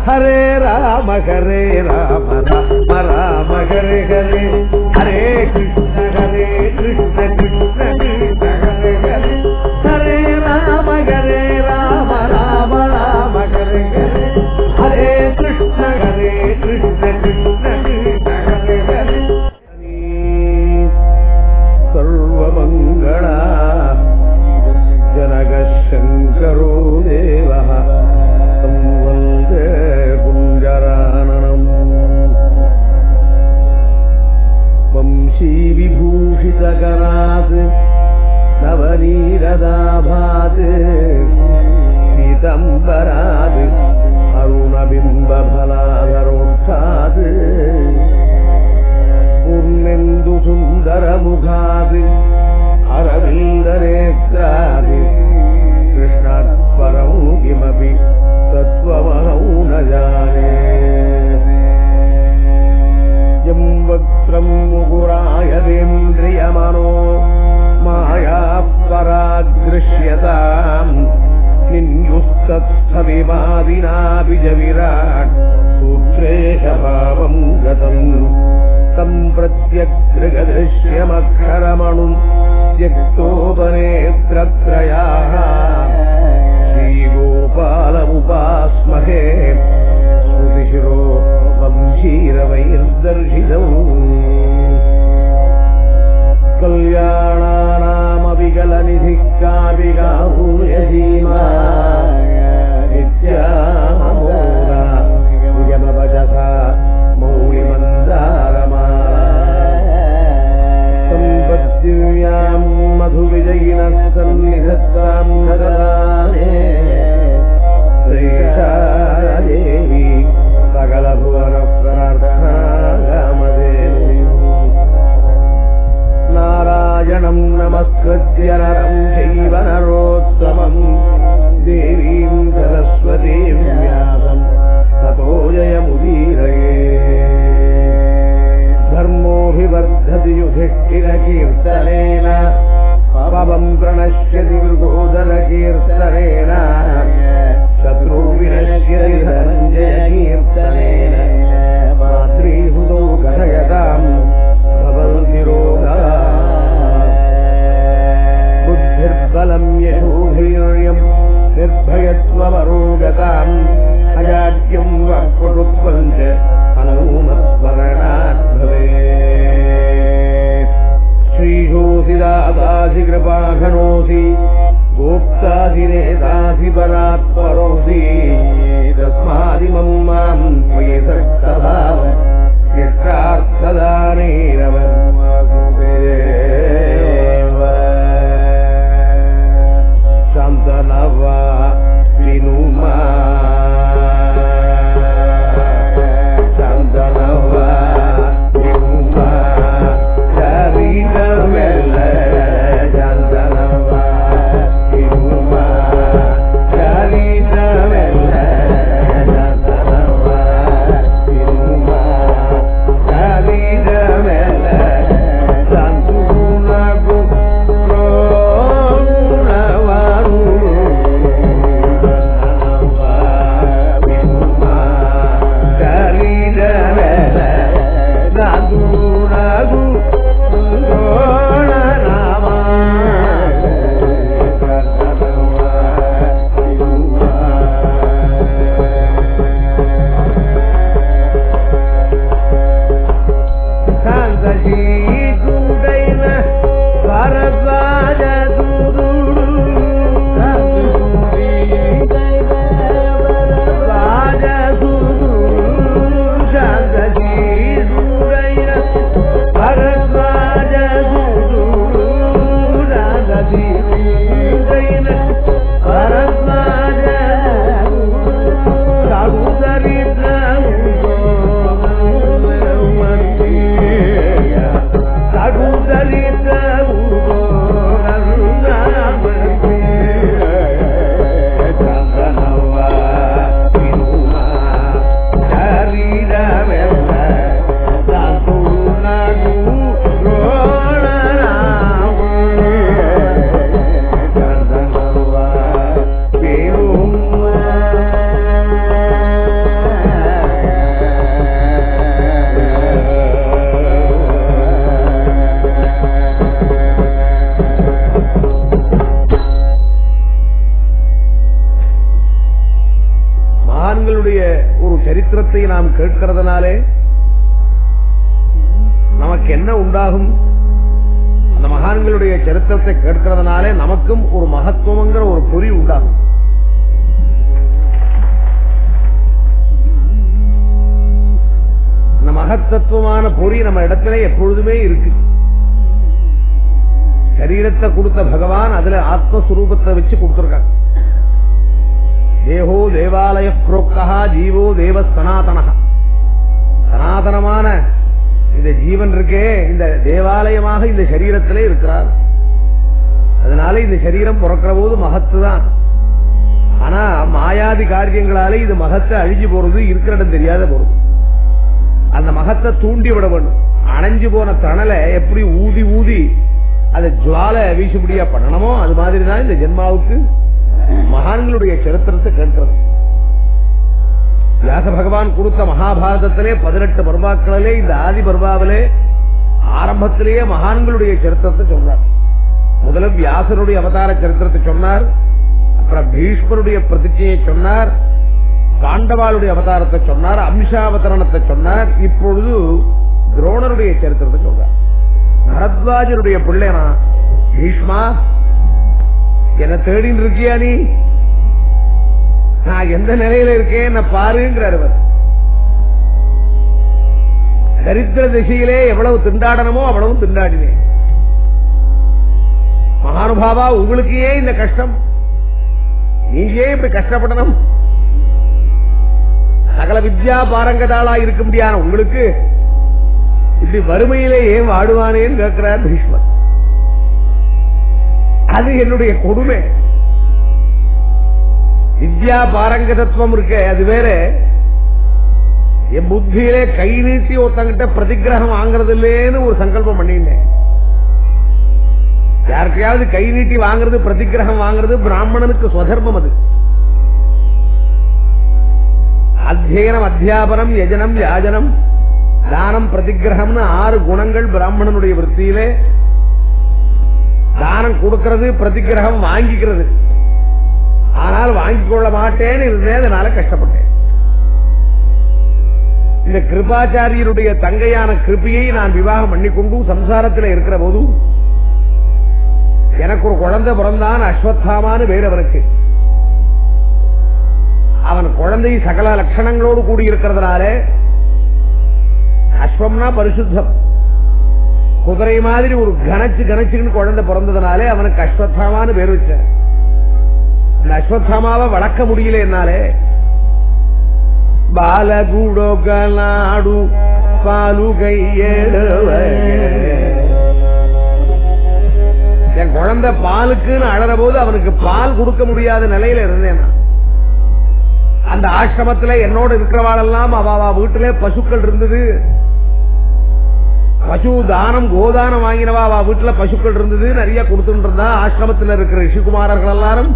ஹரே ராம ஹரே ராம ராம ராம ஹரே ஹரே ஹரே கிருஷ்ண ஹரே கிருஷ்ண கிருஷ்ண கிருஷ்ண ஹரே ஹரே ஹரே ராம ஹரே ராம ராம ராம ஹரே ஹரே ஹரே கிருஷ்ண ஹரே கிருஷ்ண கிருஷ்ண கிருஷ்ண ஹரே ஹரே सर्वमङ्गला जनकः शङ्करो देवः तं वन्दे कुञ्जराननम् वंशीविभूषितकरात् नवनीरदाभात् पीतम्बरात् अरुणबिम्बफलाधरोक्षात् पूर्णेन्दु सुन्दरमुखादि अरविन्दनेत्रादि कृष्णात् परं किमपि तत्त्वमहौ न जाने यं वक्त्रं मुकुरायदेन्द्रियमनो मायाः परादृश्यताम् निन्युस्तत्स्थविमादिनापि च विराट् सूत्रेशभावम् गतम् तम् प्रत्यग्रगदृश्यमक्षरमणुम् त्यक्तोपनेत्रत्रयाः श्रीगोपालमुपास्महे श्रुतिशिरो वंशीरवैर्दर्शितौ कल्याणानामविकलनिधिः कापि गाहूयसीमा नित्यामोदा यमवचसा मौलिमन्दारमाला सम्पद्दिव्याम् मधुविजयिनः सन्निधत्ताम् नगराने श्रेषा மகான்களுடைய ஒரு சரித்திரத்தை நாம் கேட்கிறதுனாலே நமக்கு என்ன உண்டாகும் அந்த மகான்களுடைய சரித்திரத்தை கேட்கிறதுனாலே நமக்கும் ஒரு மகத்துவங்கிற ஒரு பொறி உண்டாகும் இந்த மகத்தத்துவமான பொறி நம்ம இடத்துல எப்பொழுதுமே இருக்கு சரீரத்தை கொடுத்த பகவான் அதுல ஆத்மஸ்வரூபத்தை வச்சு கொடுத்திருக்காங்க தேகோ தேவாலய புரோக்தா ஜீவோ தேவ சனாதனகா சனாதனமான இந்த ஜீவன் இருக்கே இந்த தேவாலயமாக இந்த சரீரத்திலே இருக்கிறார் அதனால இந்த சரீரம் பிறக்கிற போது மகத்து தான் ஆனா மாயாதி காரியங்களாலே இது மகத்தை அழிஞ்சு போறது இருக்கிற இடம் தெரியாத போறது அந்த மகத்தை தூண்டி விட வேண்டும் அணைஞ்சு போன தணலை எப்படி ஊதி ஊதி அதை ஜுவால வீசுபடியா பண்ணணுமோ அது மாதிரி தான் இந்த ஜென்மாவுக்கு மகான்களுடைய சரித்திரத்தை கேட்கிறது வியாச பகவான் கொடுத்த மகாபாரதத்திலே பதினெட்டு பர்வாக்களிலே இந்த ஆதி பர்வாவிலே ஆரம்பத்திலேயே மகான்களுடைய சரித்திரத்தை சொன்னார் முதல்ல வியாசருடைய அவதார சரித்திரத்தை சொன்னார் அப்புறம் பீஷ்மருடைய பிரதிஜையை சொன்னார் பாண்டவாளுடைய அவதாரத்தை சொன்னார் அம்சாவதரணத்தை சொன்னார் இப்பொழுது துரோணருடைய சரித்திரத்தை சொல்றார் பரத்வாஜருடைய பிள்ளைனா பீஷ்மா என்ன தேடின்னு இருக்கியா நீ நான் எந்த நிலையில இருக்கேன் என்ன பாருங்கிறார் அவர் தரித்திர திசையிலே எவ்வளவு திண்டாடனமோ அவ்வளவு திண்டாடினேன் மகானுபாவா உங்களுக்கு ஏன் இந்த கஷ்டம் நீங்க ஏன் இப்படி கஷ்டப்படணும் சகல வித்யா பாரங்கதாளா இருக்க முடியாத உங்களுக்கு இப்படி வறுமையிலே ஏன் வாடுவானேன்னு கேட்கிறார் பீஷ்மர் அது என்னுடைய கொடுமை வித்யா பாரங்கதத்துவம் இருக்க அது வேற என் புத்தியிலே கை நீட்டி ஒருத்தங்கிட்ட பிரதிகிரகம் வாங்குறது இல்லேன்னு ஒரு சங்கல்பம் பண்ணிட்டேன் யாருக்கையாவது கை நீட்டி வாங்குறது பிரதிகிரகம் வாங்குறது பிராமணனுக்கு சுதர்மம் அது அத்தியனம் அத்தியாபனம் யஜனம் யாஜனம் தானம் பிரதிகிரகம்னு ஆறு குணங்கள் பிராமணனுடைய விற்த்தியிலே தானம் கொடுக்கிறது பிரதிகிரகம் வாங்கிக்கிறது ஆனால் வாங்கிக் கொள்ள மாட்டேன்னு இருந்தேன் அதனால கஷ்டப்பட்டேன் இந்த கிருபாச்சாரியருடைய தங்கையான கிருபியை நான் விவாகம் பண்ணிக்கொண்டு சம்சாரத்தில் இருக்கிற போது எனக்கு ஒரு குழந்தை பிறந்தான் அஸ்வத்தாமான்னு பேர் அவனுக்கு அவன் குழந்தை சகல லட்சணங்களோடு கூடி இருக்கிறதுனால அஸ்வம்னா பரிசுத்தம் குதிரை மாதிரி ஒரு கணச்சு கணச்சுன்னு குழந்தை பிறந்ததுனாலே அவனுக்கு அஸ்வத்தாமான்னு பேர் வச்ச இந்த அஸ்வத்தாமாவை வளர்க்க முடியல என்னாலே ಬಾಲಗುಡೊಗಲಾಡು என் குழந்தை பாலுக்குன்னு அழற போது அவனுக்கு பால் கொடுக்க முடியாத நிலையில இருந்தேன் நான். அந்த ஆசிரமத்துல என்னோட இருக்கிறவாளெல்லாம் அவ வீட்டுல பசுக்கள் இருந்தது பசு தானம் கோதானம் வாங்கினவா அவ வீட்டுல பசுக்கள் இருந்தது நிறைய கொடுத்துட்டு இருந்தா ஆசிரமத்தில் இருக்கிற ரிஷிகுமாரர்கள் எல்லாரும்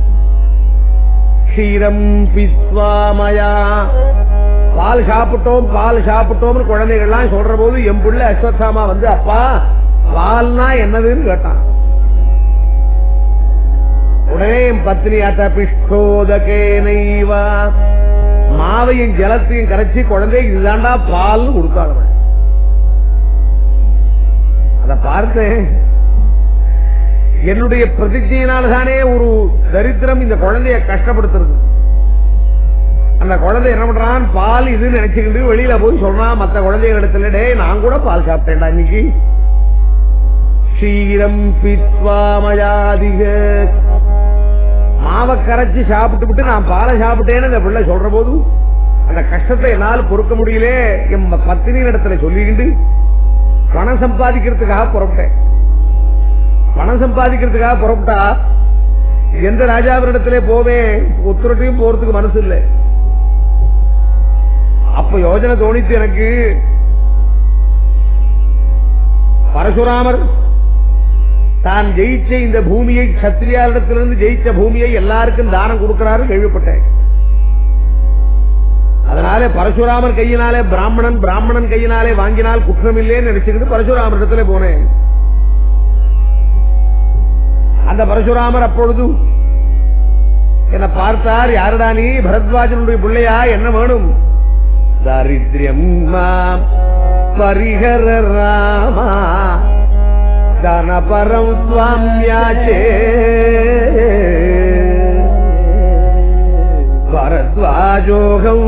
க்ஷீரம் பிஸ்வாமயா பால் சாப்பிட்டோம் பால் சாப்பிட்டோம்னு குழந்தைகள்லாம் சொல்ற போது என் பிள்ளை அஸ்வத்தாமா வந்து அப்பா பால்னா என்னதுன்னு கேட்டான் உடனே என் பத்னி அட்ட பிஷ்டோதகே நெய்வா மாவையும் ஜலத்தையும் கரைச்சி குழந்தை இதுதாண்டா பால்னு கொடுத்தாள் அவள். அத பார்த்தேன் என்னுடைய பிரதிஜையினால்தானே ஒரு தரித்திரம் இந்த குழந்தைய கஷ்டப்படுத்துறது அந்த குழந்தை என்ன பண்றான் பால் இது நினைச்சுக்கிட்டு வெளியில போய் சொல்றான் மத்த குழந்தைகள் இடத்துல டே நான் கூட பால் சாப்பிட்டேன்டா இன்னைக்கு க்ஷீரம் பித்வாமயாதிக மாவை கரைச்சு சாப்பிட்டு விட்டு நான் பாலை சாப்பிட்டேன்னு இந்த பிள்ளை சொல்ற போது அந்த கஷ்டத்தை என்னால் பொறுக்க முடியல என் பத்தினி இடத்துல சொல்லிக்கிட்டு பணம் சம்பாதிக்கிறதுக்காக புறப்பட்டேன் பணம் சம்பாதிக்கிறதுக்காக புறப்பட்டா எந்த ராஜாவினிடத்திலே போவேன் ஒத்துரட்டையும் போறதுக்கு மனசு இல்லை அப்ப யோஜனை தோணித்து எனக்கு பரசுராமர் தான் ஜெயிச்ச இந்த பூமியை சத்திரியாரிடத்திலிருந்து ஜெயிச்ச பூமியை எல்லாருக்கும் தானம் கொடுக்கிறாரு கேள்விப்பட்டேன் அதனால பரசுராமர் கையினாலே பிராமணன் பிராமணன் கையினாலே வாங்கினால் குற்றம் இல்லைன்னு நினைச்சுக்கிட்டு பரசுராமர் இடத்துல போனேன் அந்த பரசுராமர் அப்பொழுது என்ன பார்த்தார் யாருடா நீ பரத்வாஜனுடைய பிள்ளையா என்ன வேணும் தாரித்யம் மாம் பரிஹர ராமா தனபரம் சுவாமியாச்சே பரத்வாஜோகம்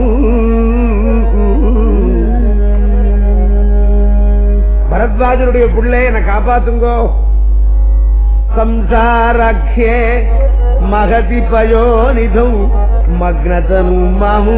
பரத்வாஜனுடைய பிள்ளை என்னை காப்பாத்துங்கோ ಸಂಸಾರಖ್ಯೆ ಮಗತಿ ಪಯೋನಿಧೌ ಮಗ್ನತನು ಮಾಹು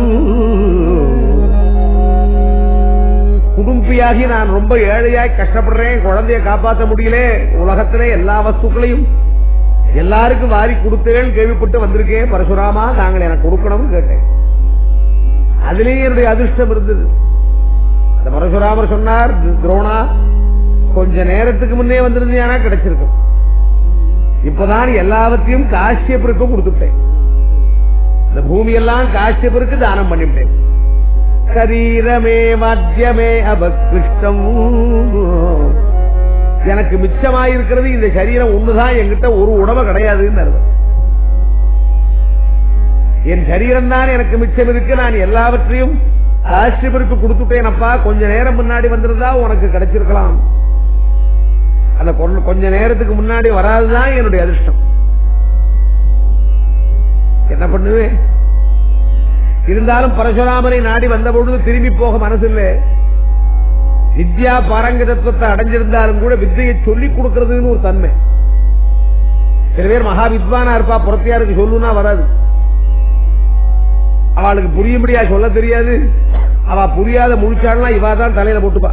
குடும்பியாகி நான் ரொம்ப ஏழையாய் கஷ்டப்படுறேன் குழந்தைய காப்பாற்ற முடியல உலகத்திலே எல்லா வஸ்துக்களையும் எல்லாருக்கும் வாரி கொடுத்தேன் கேள்விப்பட்டு வந்திருக்கேன் பரசுராமா நாங்கள் எனக்கு கொடுக்கணும்னு கேட்டேன் அதுலயும் என்னுடைய அதிர்ஷ்டம் இருந்தது அந்த பரசுராமர் சொன்னார் துரோணா கொஞ்ச நேரத்துக்கு முன்னே வந்திருந்தீங்கன்னா கிடைச்சிருக்கும் இப்பதான் எல்லாவற்றையும் காஷ்யப்பருக்கு கொடுத்துட்டேன் இந்த பூமி எல்லாம் காஷ்யப்பருக்கு தானம் பண்ணிவிட்டேன் சரீரமே மத்தியமே அபகிருஷ்டம் எனக்கு மிச்சமாயிருக்கிறது இந்த சரீரம் ஒண்ணுதான் என்கிட்ட ஒரு உடம்பு கிடையாதுன்னு அர்த்தம். என் சரீரம் தான் எனக்கு மிச்சம் இருக்கு நான் எல்லாவற்றையும் காஷ்யப்பருக்கு கொடுத்துட்டேன் அப்பா கொஞ்ச நேரம் முன்னாடி வந்திருந்தா உனக்கு கிடைச்சிருக்கலாம் அந்த கொ- கொஞ்ச நேரத்துக்கு முன்னாடி வராதுதான் என்னுடைய அதிர்ஷ்டம் என்ன பண்ணுவேன் இருந்தாலும் பரசுராமனை நாடி வந்த பொழுது திரும்பி போக மனசில்ல வித்யா பாரங்கதத்துவத்தை அடைஞ்சிருந்தாலும் கூட வித்தையை சொல்லிக் கொடுக்கறதுன்னு ஒரு தன்மை சில பேர் மகா வித்வானா இருப்பா புறத்தியாருக்கு சொல்லுனா வராது அவளுக்கு புரியும்படியா சொல்ல தெரியாது அவ புரியாத முழிச்சாள்னா இவா தான் தலையில போட்டுப்பா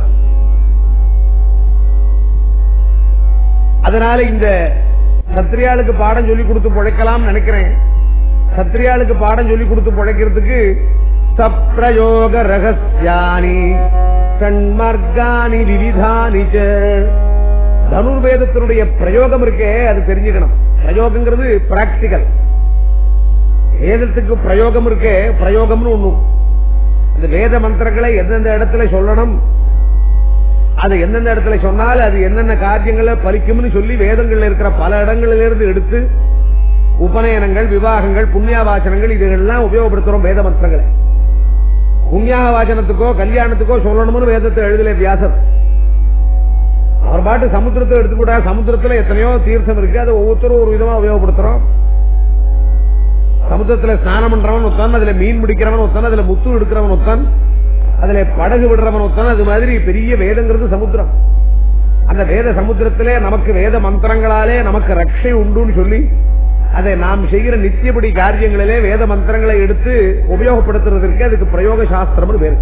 அதனால இந்த சத்திரியாளுக்கு பாடம் சொல்லி கொடுத்து பிழைக்கலாம் நினைக்கிறேன் சத்திரியாளுக்கு பாடம் சொல்லி கொடுத்து பிழைக்கிறதுக்கு சப்ரயோக ரகசியானி சண்மார்கானி விவிதானி ச. தனுர்வேதத்தினுடைய பிரயோகம் இருக்கே அது தெரிஞ்சுக்கணும் பிரயோகங்கிறது பிராக்டிக்கல் வேதத்துக்கு பிரயோகம் இருக்கே பிரயோகம்னு ஒண்ணு அந்த வேத மந்திரங்களை எந்தெந்த இடத்துல சொல்லணும் அது எந்தெந்த இடத்துல சொன்னால் அது என்னென்ன காரியங்களை பலிக்கும்னு சொல்லி வேதங்கள்ல இருக்கிற பல இடங்களில இருந்து எடுத்து உபநயனங்கள் விவாகங்கள் புண்ணியாவாசனங்கள் இதுகள்லாம் உபயோகப்படுத்துறோம் வேத மந்திரங்களை புண்ணியாக வாசனத்துக்கோ கல்யாணத்துக்கோ சொல்லணும்னு வேதத்தை எழுதல வியாசர் அவர் பாட்டு சமுத்திரத்தை எடுத்துக்கூடா சமுத்திரத்துல எத்தனையோ தீர்த்தம் இருக்கு அதை ஒவ்வொருத்தரும் ஒரு விதமா உபயோகப்படுத்துறோம் சமுத்திரத்துல ஸ்நானம் பண்றவன் ஒருத்தன் அதுல மீன் பிடிக்கிறவன் ஒருத்தன் அதுல முத்து எடுக்கிறவன் ஒருத்தன் அதுல படகு விடுறவன் ஒருத்தன் அது மாதிரி பெரிய வேதங்கிறது சமுத்திரம் அந்த வேத சமுத்திரத்திலே நமக்கு வேத மந்திரங்களாலே நமக்கு ரட்சை உண்டுன்னு சொல்லி அதை நாம் செய்கிற நித்தியபடி காரியங்களிலே வேத மந்திரங்களை எடுத்து உபயோகப்படுத்துறதற்கு அதுக்கு பிரயோக சாஸ்திரம்னு பேரு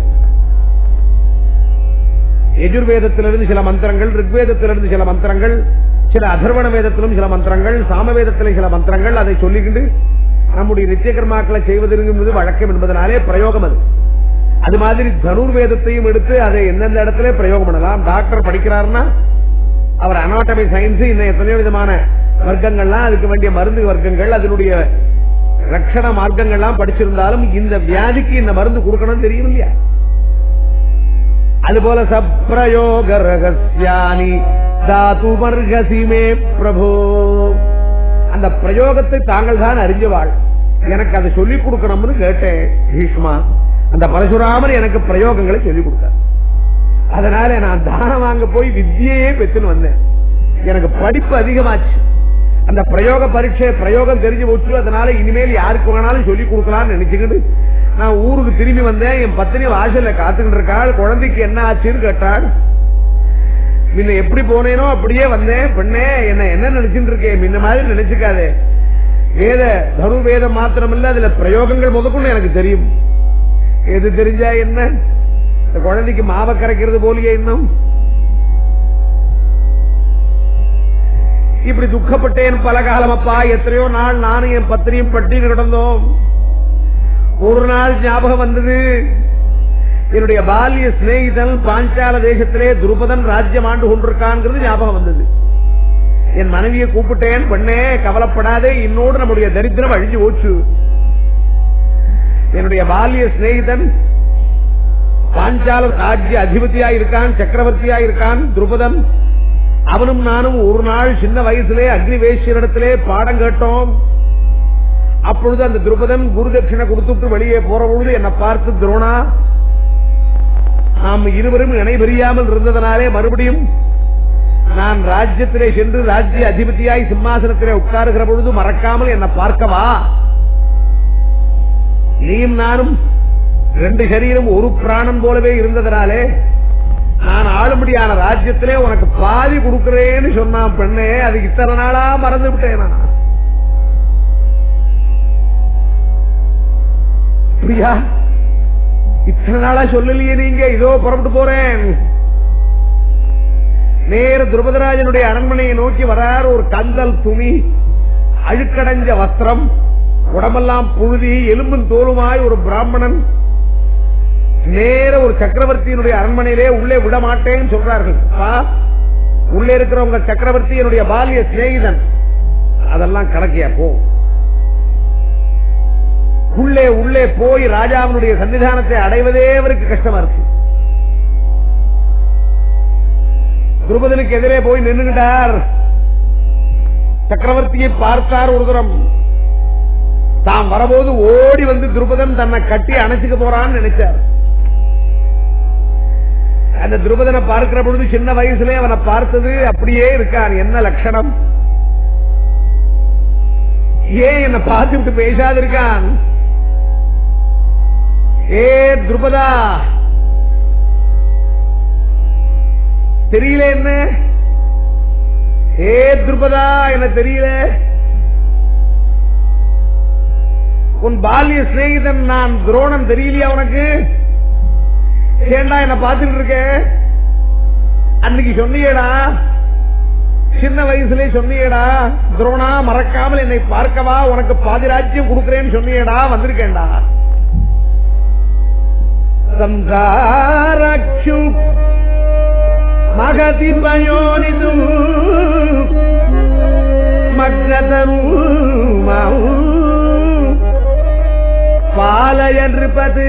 எஜுர்வேதத்திலிருந்து சில மந்திரங்கள் ரிக்வேதத்திலிருந்து சில மந்திரங்கள் சில அதர்வண வேதத்திலும் சில மந்திரங்கள் சாமவேதத்திலே சில மந்திரங்கள் அதை சொல்லிக்கிட்டு நம்முடைய நித்திய கர்மாக்களை செய்வதற்கு வழக்கம் என்பதனாலே பிரயோகம் அது அது மாதிரி தனுர் வேதத்தையும் எடுத்து அதை எந்தெந்த இடத்துல பிரயோகம் பண்ணலாம் டாக்டர் படிக்கிறாருன்னா அவர் அனாட்டமி சயின்ஸ் இன்னும் எத்தனையோ விதமான வர்க்கங்கள்லாம் அதுக்கு வேண்டிய மருந்து வர்க்கங்கள் அதனுடைய ரட்சண மார்க்கங்கள்லாம் படிச்சிருந்தாலும் இந்த வியாதிக்கு இந்த மருந்து கொடுக்கணும் தெரியும் இல்லையா அதுபோல சப்ரயோக ரகசியானி தாத்து மர்கசிமே பிரபோ அந்த பிரயோகத்தை தாங்கள் தான் அறிஞ்சவாள் எனக்கு அதை சொல்லிக் கொடுக்கணும்னு கேட்டேன் பீஷ்மா அந்த பரசுராமர் எனக்கு பிரயோகங்களை சொல்லிக் கொடுத்தார் அதனால நான் தானம் வாங்க போய் வித்தியையே பெற்றுன்னு வந்தேன் எனக்கு படிப்பு அதிகமாச்சு அந்த பிரயோக பரீட்சை பிரயோகம் தெரிஞ்சு போச்சு அதனால இனிமேல் யாருக்கு வேணாலும் சொல்லி கொடுக்கலாம்னு நினைச்சுக்கிட்டு நான் ஊருக்கு திரும்பி வந்தேன் என் பத்தினி வாசல்ல காத்துக்கிட்டு இருக்காள் குழந்தைக்கு என்ன ஆச்சுன்னு கேட்டாள் முன்ன எப்படி போனேனோ அப்படியே வந்தேன் பெண்ணே என்ன என்ன நினைச்சுட்டு இருக்கேன் முன்ன மாதிரி நினைச்சுக்காதே வேத தரு வேதம் மாத்திரம் இல்ல அதுல பிரயோகங்கள் முதற்கொண்டு எனக்கு தெரியும் எது தெரிஞ்சா என்ன இந்த குழந்தைக்கு மாவை கரைக்கிறது போலியே இன்னும் இப்படி துக்கப்பட்டேன் பல காலம் அப்பா எத்தனையோ நாள் நானும் என் பத்திரியும் பட்டி கிடந்தோம் ஒரு நாள் ஞாபகம் வந்தது என்னுடைய பால்ய சிநேகிதன் பாஞ்சால தேசத்திலே துருபதன் ராஜ்யம் ஆண்டு கொண்டிருக்கான்ங்கிறது ஞாபகம் வந்தது என் மனைவியை கூப்பிட்டேன் பெண்ணே கவலைப்படாதே இன்னோடு நம்முடைய தரித்திரம் அழிஞ்சு போச்சு என்னுடைய பால்ய சிநேகிதன் பாஞ்சால ராஜ்ய அதிபதியா இருக்கான் சக்கரவர்த்தியா இருக்கான் துருபதன் அவனும் நானும் ஒரு நாள் சின்ன வயசுலே அக்னிவேஷரிடத்திலே பாடம் கேட்டோம் அப்பொழுது அந்த துருபதன் குரு தட்சிணை கொடுத்துட்டு வெளியே போற பொழுது என்னை பார்த்து துரோணா நாம் இருவரும் இணைபெரியாமல் இருந்ததனாலே மறுபடியும் நான் ராஜ்யத்திலே சென்று ராஜ்ய அதிபதியாய் சிம்மாசனத்திலே உட்காருகிற பொழுது மறக்காமல் என்னை பார்க்கவா நீயும் நானும் ரெண்டு சரீரம் ஒரு பிராணம் போலவே இருந்ததனாலே நான் ஆளும்படியான ராஜ்யத்திலே உனக்கு பாதி கொடுக்கிறேன்னு சொன்னான் பெண்ணே அது இத்தனை நாளா மறந்து விட்டேன் நான் பிரியா இத்தனை நாளா சொல்லலையே நீங்க இதோ புறப்பட்டு போறேன் நேர துருபதராஜனுடைய அரண்மனையை நோக்கி வரார் ஒரு கந்தல் துணி அழுக்கடைஞ்ச வஸ்திரம் உடம்பெல்லாம் புழுதி எலும்பும் தோலுமாய் ஒரு பிராமணன் நேர ஒரு சக்கரவர்த்தியினுடைய அரண்மனையிலே உள்ளே விட மாட்டேன்னு சொல்றார்கள் அப்பா, உள்ளே இருக்கிறவங்க சக்கரவர்த்தி என்னுடைய பாலிய சிநேகிதன் அதெல்லாம் கணக்கியா போ உள்ளே உள்ளே போய் ராஜாவினுடைய சன்னிதானத்தை அடைவதே அவருக்கு கஷ்டமா இருக்கு துருபதனுக்கு எதிரே போய் நின்றுகிட்டார் சக்கரவர்த்தியை பார்த்தார் ஒரு தரம் தாம் வரபோது ஓடி வந்து துருபதன் தன்னை கட்டி அணைச்சுக்க போறான்னு நினைச்சார் அந்த துருபதனை பார்க்கிற பொழுது சின்ன வயசுல அவனை பார்த்தது அப்படியே இருக்கான் என்ன லட்சணம் ஏன் என்ன பார்த்துட்டு பேசாது இருக்கான் ஏ துருபதா தெரியல என்ன ஏ துருபதா என்ன தெரியல உன் பால்ய சிநேகிதன் நான் துரோணன் தெரியலையா உனக்கு ஏண்டா என்ன பார்த்துட்டு இருக்க அன்னைக்கு சொன்னியேடா சின்ன வயசுல சொன்னியேடா துரோணா மறக்காமல் என்னை பார்க்கவா உனக்கு பாதிராஜ்யம் கொடுக்கிறேன்னு சொன்னியேடா வந்திருக்கேன்டா சம்சாரக்ஷு மகதி பயோனிது மக்னதரு பாலய நிருபது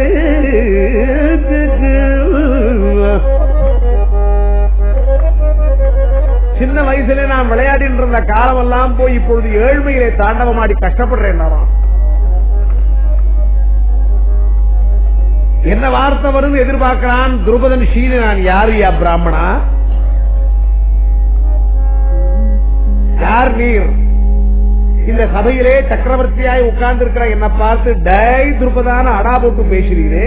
சின்ன வயசுல நான் விளையாடிட்டு இருந்த காலம் எல்லாம் போய் இப்பொழுது ஏழ்மையிலே தாண்டவமாடி கஷ்டப்படுறேன் நானாம். என்ன வார்த்தை வரும் எதிர்பார்க்கிறான் துருபதன் ஷீல நான் யாரு யா பிராமணா யார் நீர் இந்த சபையிலே சக்கரவர்த்தியாய் உட்கார்ந்து இருக்கிற என்ன பார்த்து டை துருபதான அடா போட்டு பேசுறீரே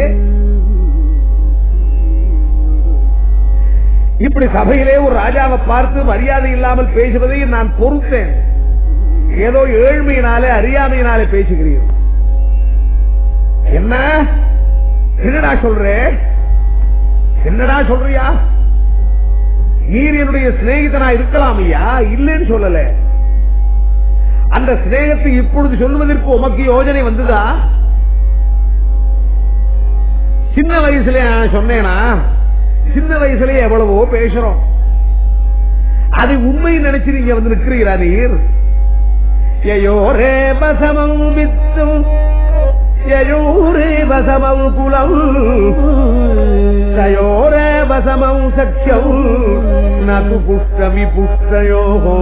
இப்படி சபையிலே ஒரு ராஜாவை பார்த்து மரியாதை இல்லாமல் பேசுவதை நான் பொறுத்தேன் ஏதோ ஏழ்மையினாலே அறியாமையினாலே பேசுகிறீர்கள் என்ன என்னடா சொல்ற என்னடா சொல்றியா நீர் என்னுடைய சிநேகிதனா இருக்கலாம் ஐயா இல்லைன்னு சொல்லல அந்த சிநேகத்தை இப்பொழுது சொல்லுவதற்கு உமக்கு யோஜனை வந்ததா சின்ன வயசுல நான் சொன்னேனா சின்ன வயசுல எவ்வளவோ பேசுறோம் அது உண்மை நினைச்சு நீங்க வந்து நிற்கிறீரா நீர் யயோரே பசமம் வித்தும் யயோரே பசமம் குலம் தயோரே பசமம் சக்ஷம் நது புஷ்ட விபுஷ்டயோ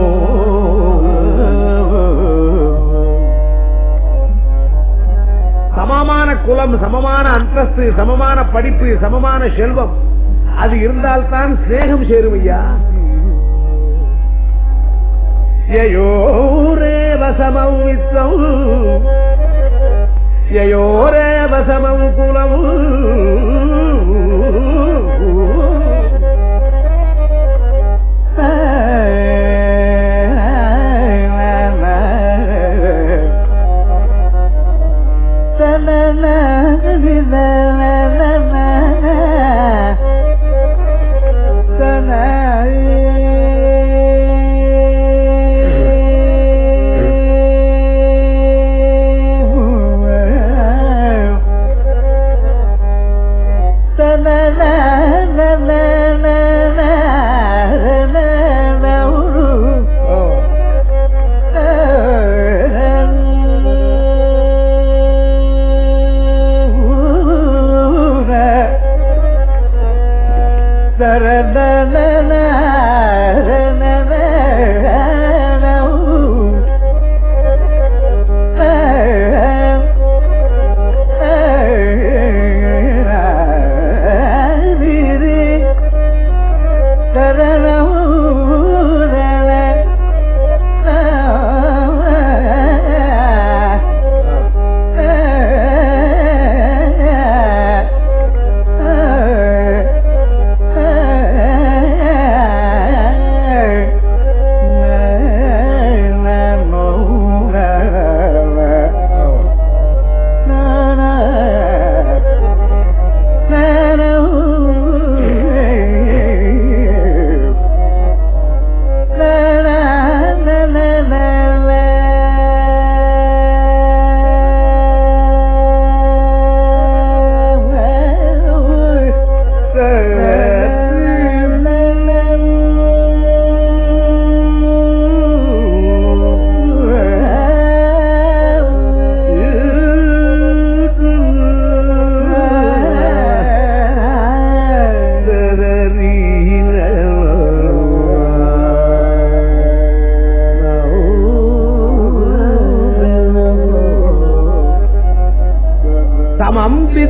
சமமான குலம் சமமான அந்தஸ்து சமமான படிப்பு சமமான செல்வம் அது இருந்தால்தான் சிநேகம் சேரும் ஐயா யயோரே வசமம் வித்தம் யயோரே வசமம் குலம்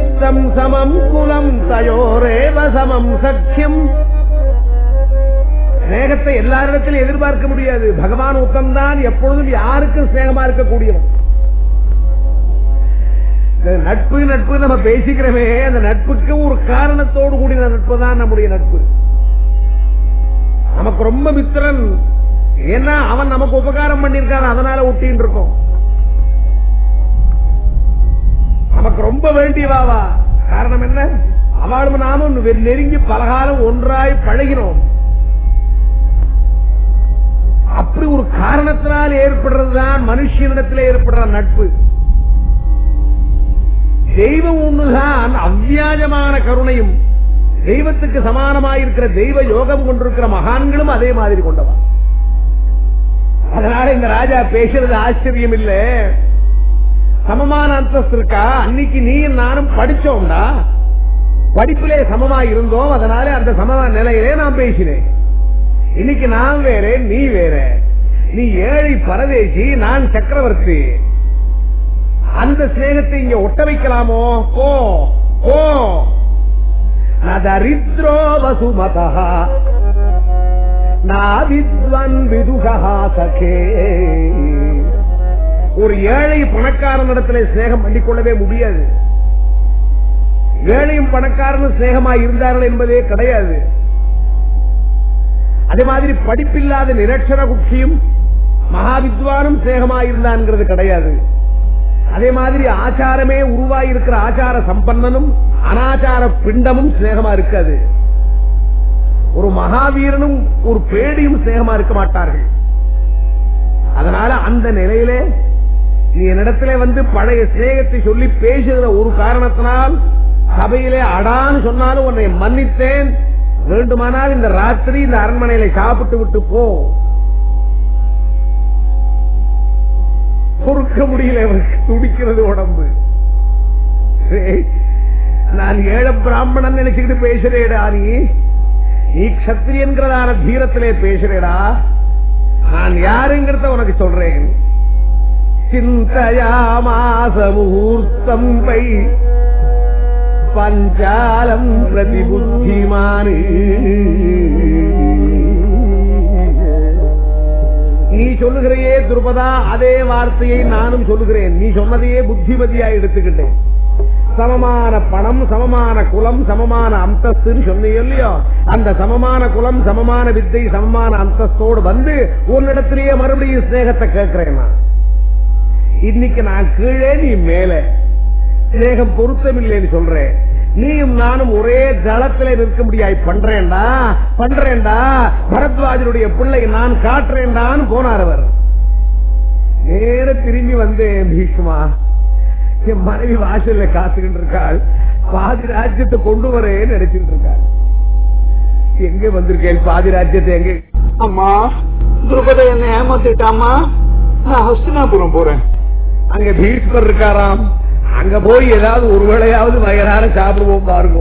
வித்தம் சமம் குலம் தயோரேவ சமம் சக்கியம் ஸ்நேகத்தை எல்லாரிடத்திலும் எதிர்பார்க்க முடியாது பகவான் உத்தம்தான் எப்பொழுதும் யாருக்கும் ஸ்நேகமா இருக்கக்கூடியவன் இந்த நட்பு நட்பு நம்ம பேசிக்கிறோமே அந்த நட்புக்கு ஒரு காரணத்தோடு கூடிய நட்பு தான் நம்முடைய நட்பு நமக்கு ரொம்ப மித்திரன் ஏன்னா அவன் நமக்கு உபகாரம் பண்ணிருக்கான் அதனால ஒட்டின்னு இருக்கோம் நமக்கு ரொம்ப வேண்டியவாவா காரணம் என்ன அவளும் நாமும் நெருங்கி பலகாலம் ஒன்றாய் பழகினோம் அப்படி ஒரு காரணத்தினால் ஏற்படுறதுதான் மனுஷனிடத்தில் ஏற்படுற நட்பு தெய்வம் ஒண்ணுதான் அவ்வியாஜமான கருணையும் தெய்வத்துக்கு சமானமாயிருக்கிற தெய்வ யோகம் கொண்டிருக்கிற மகான்களும் அதே மாதிரி கொண்டவா அதனால இந்த ராஜா பேசுறது ஆச்சரியம் இல்ல சமமான அந்தஸ்து இருக்கா அன்னைக்கு நீ நானும் படிச்சோம்டா படிப்பிலே சமமா இருந்தோம் அதனால அந்த சமமான நிலையிலே நான் பேசினேன் இன்னைக்கு நான் வேற நீ வேற நீ ஏழை பரதேசி நான் சக்கரவர்த்தி அந்த சிநேகத்தை இங்க ஒட்ட வைக்கலாமோ ஓ ஓ நதரித்ரோ வசுமதா நாவித்வன் விதுகா சகே ஒரு ஏழை பணக்காரன் இடத்துல சிநேகம் பண்ணிக்கொள்ளவே முடியாது ஏழையும் பணக்காரனும் சிநேகமாய் இருந்தார்கள் என்பதே கிடையாது அதே மாதிரி படிப்பில்லாத நிரட்சர குட்சியும் மகாவித்வானும் சிநேகமாயிருந்தான்ங்கிறது கிடையாது அதே மாதிரி ஆச்சாரமே உருவாயிருக்கிற ஆச்சார சம்பன்னனும் அனாச்சார பிண்டமும் சிநேகமா இருக்காது ஒரு மகாவீரனும் ஒரு பேடியும் சிநேகமா இருக்க மாட்டார்கள் அதனால அந்த நிலையிலே நீ என்னிடத்துல வந்து பழைய சிநேகத்தை சொல்லி பேசுகிற ஒரு காரணத்தினால் சபையிலே அடான்னு சொன்னாலும் உன்னை மன்னித்தேன் வேண்டுமானால் இந்த ராத்திரி இந்த அரண்மனையில சாப்பிட்டு விட்டு போ பொறுக்க முடியல அவருக்கு துடிக்கிறது உடம்பு ஏய், நான் ஏழ பிராமணன் நினைச்சுக்கிட்டு பேசுறேடா நீ நீ கத்திரியன்கிறதான தீரத்திலே பேசுறேடா நான் யாருங்கிறத உனக்கு சொல்றேன் சிந்தயாமாச முகூர்த்தம் பை பஞ்சாலம் பிரதி புத்திமானு நீ சொல்லுகிறையே துருபதா அதே வார்த்தையை நானும் சொல்லுகிறேன் நீ சொன்னதையே புத்திமதியா எடுத்துக்கிட்டேன் சமமான பணம் சமமான குலம் சமமான அந்தஸ்துன்னு சொன்னீங்க இல்லையோ அந்த சமமான குலம் சமமான வித்தை சமமான அந்தஸ்தோடு வந்து உன்னிடத்திலேயே மறுபடியும் ஸ்நேகத்தை கேட்கிறேன் நான் இன்னைக்கு நான் கீழே நீ மேலே ஸ்நேகம் பொருத்தமில்லைன்னு சொல்றேன் நீயும் நானும் ஒரே தளத்திலே நிற்க முடியாய் பண்றேன்டா பண்றேன்டா பரத்வாஜனுடைய பிள்ளை நான் காட்டுறேன்டான்னு போனார் அவர் நேர திரும்பி வந்தேன் பீஷ்மா என் மனைவி வாசல்ல காத்துக்கிட்டு இருக்காள் பாதி ராஜ்யத்தை கொண்டு வரேன்னு நினைச்சிட்டு இருக்காள் எங்க வந்திருக்கேன் பாதி ராஜ்யத்தை எங்க அம்மா துருபத என்ன ஏமாத்திட்டாமா நான் ஹஸ்தினாபுரம் போறேன் அங்க பீஷ்மர் இருக்காராம் அங்க போய் ஏதாவது ஒரு வேளையாவது வயறார சாப்பிடுவோம் பாருங்க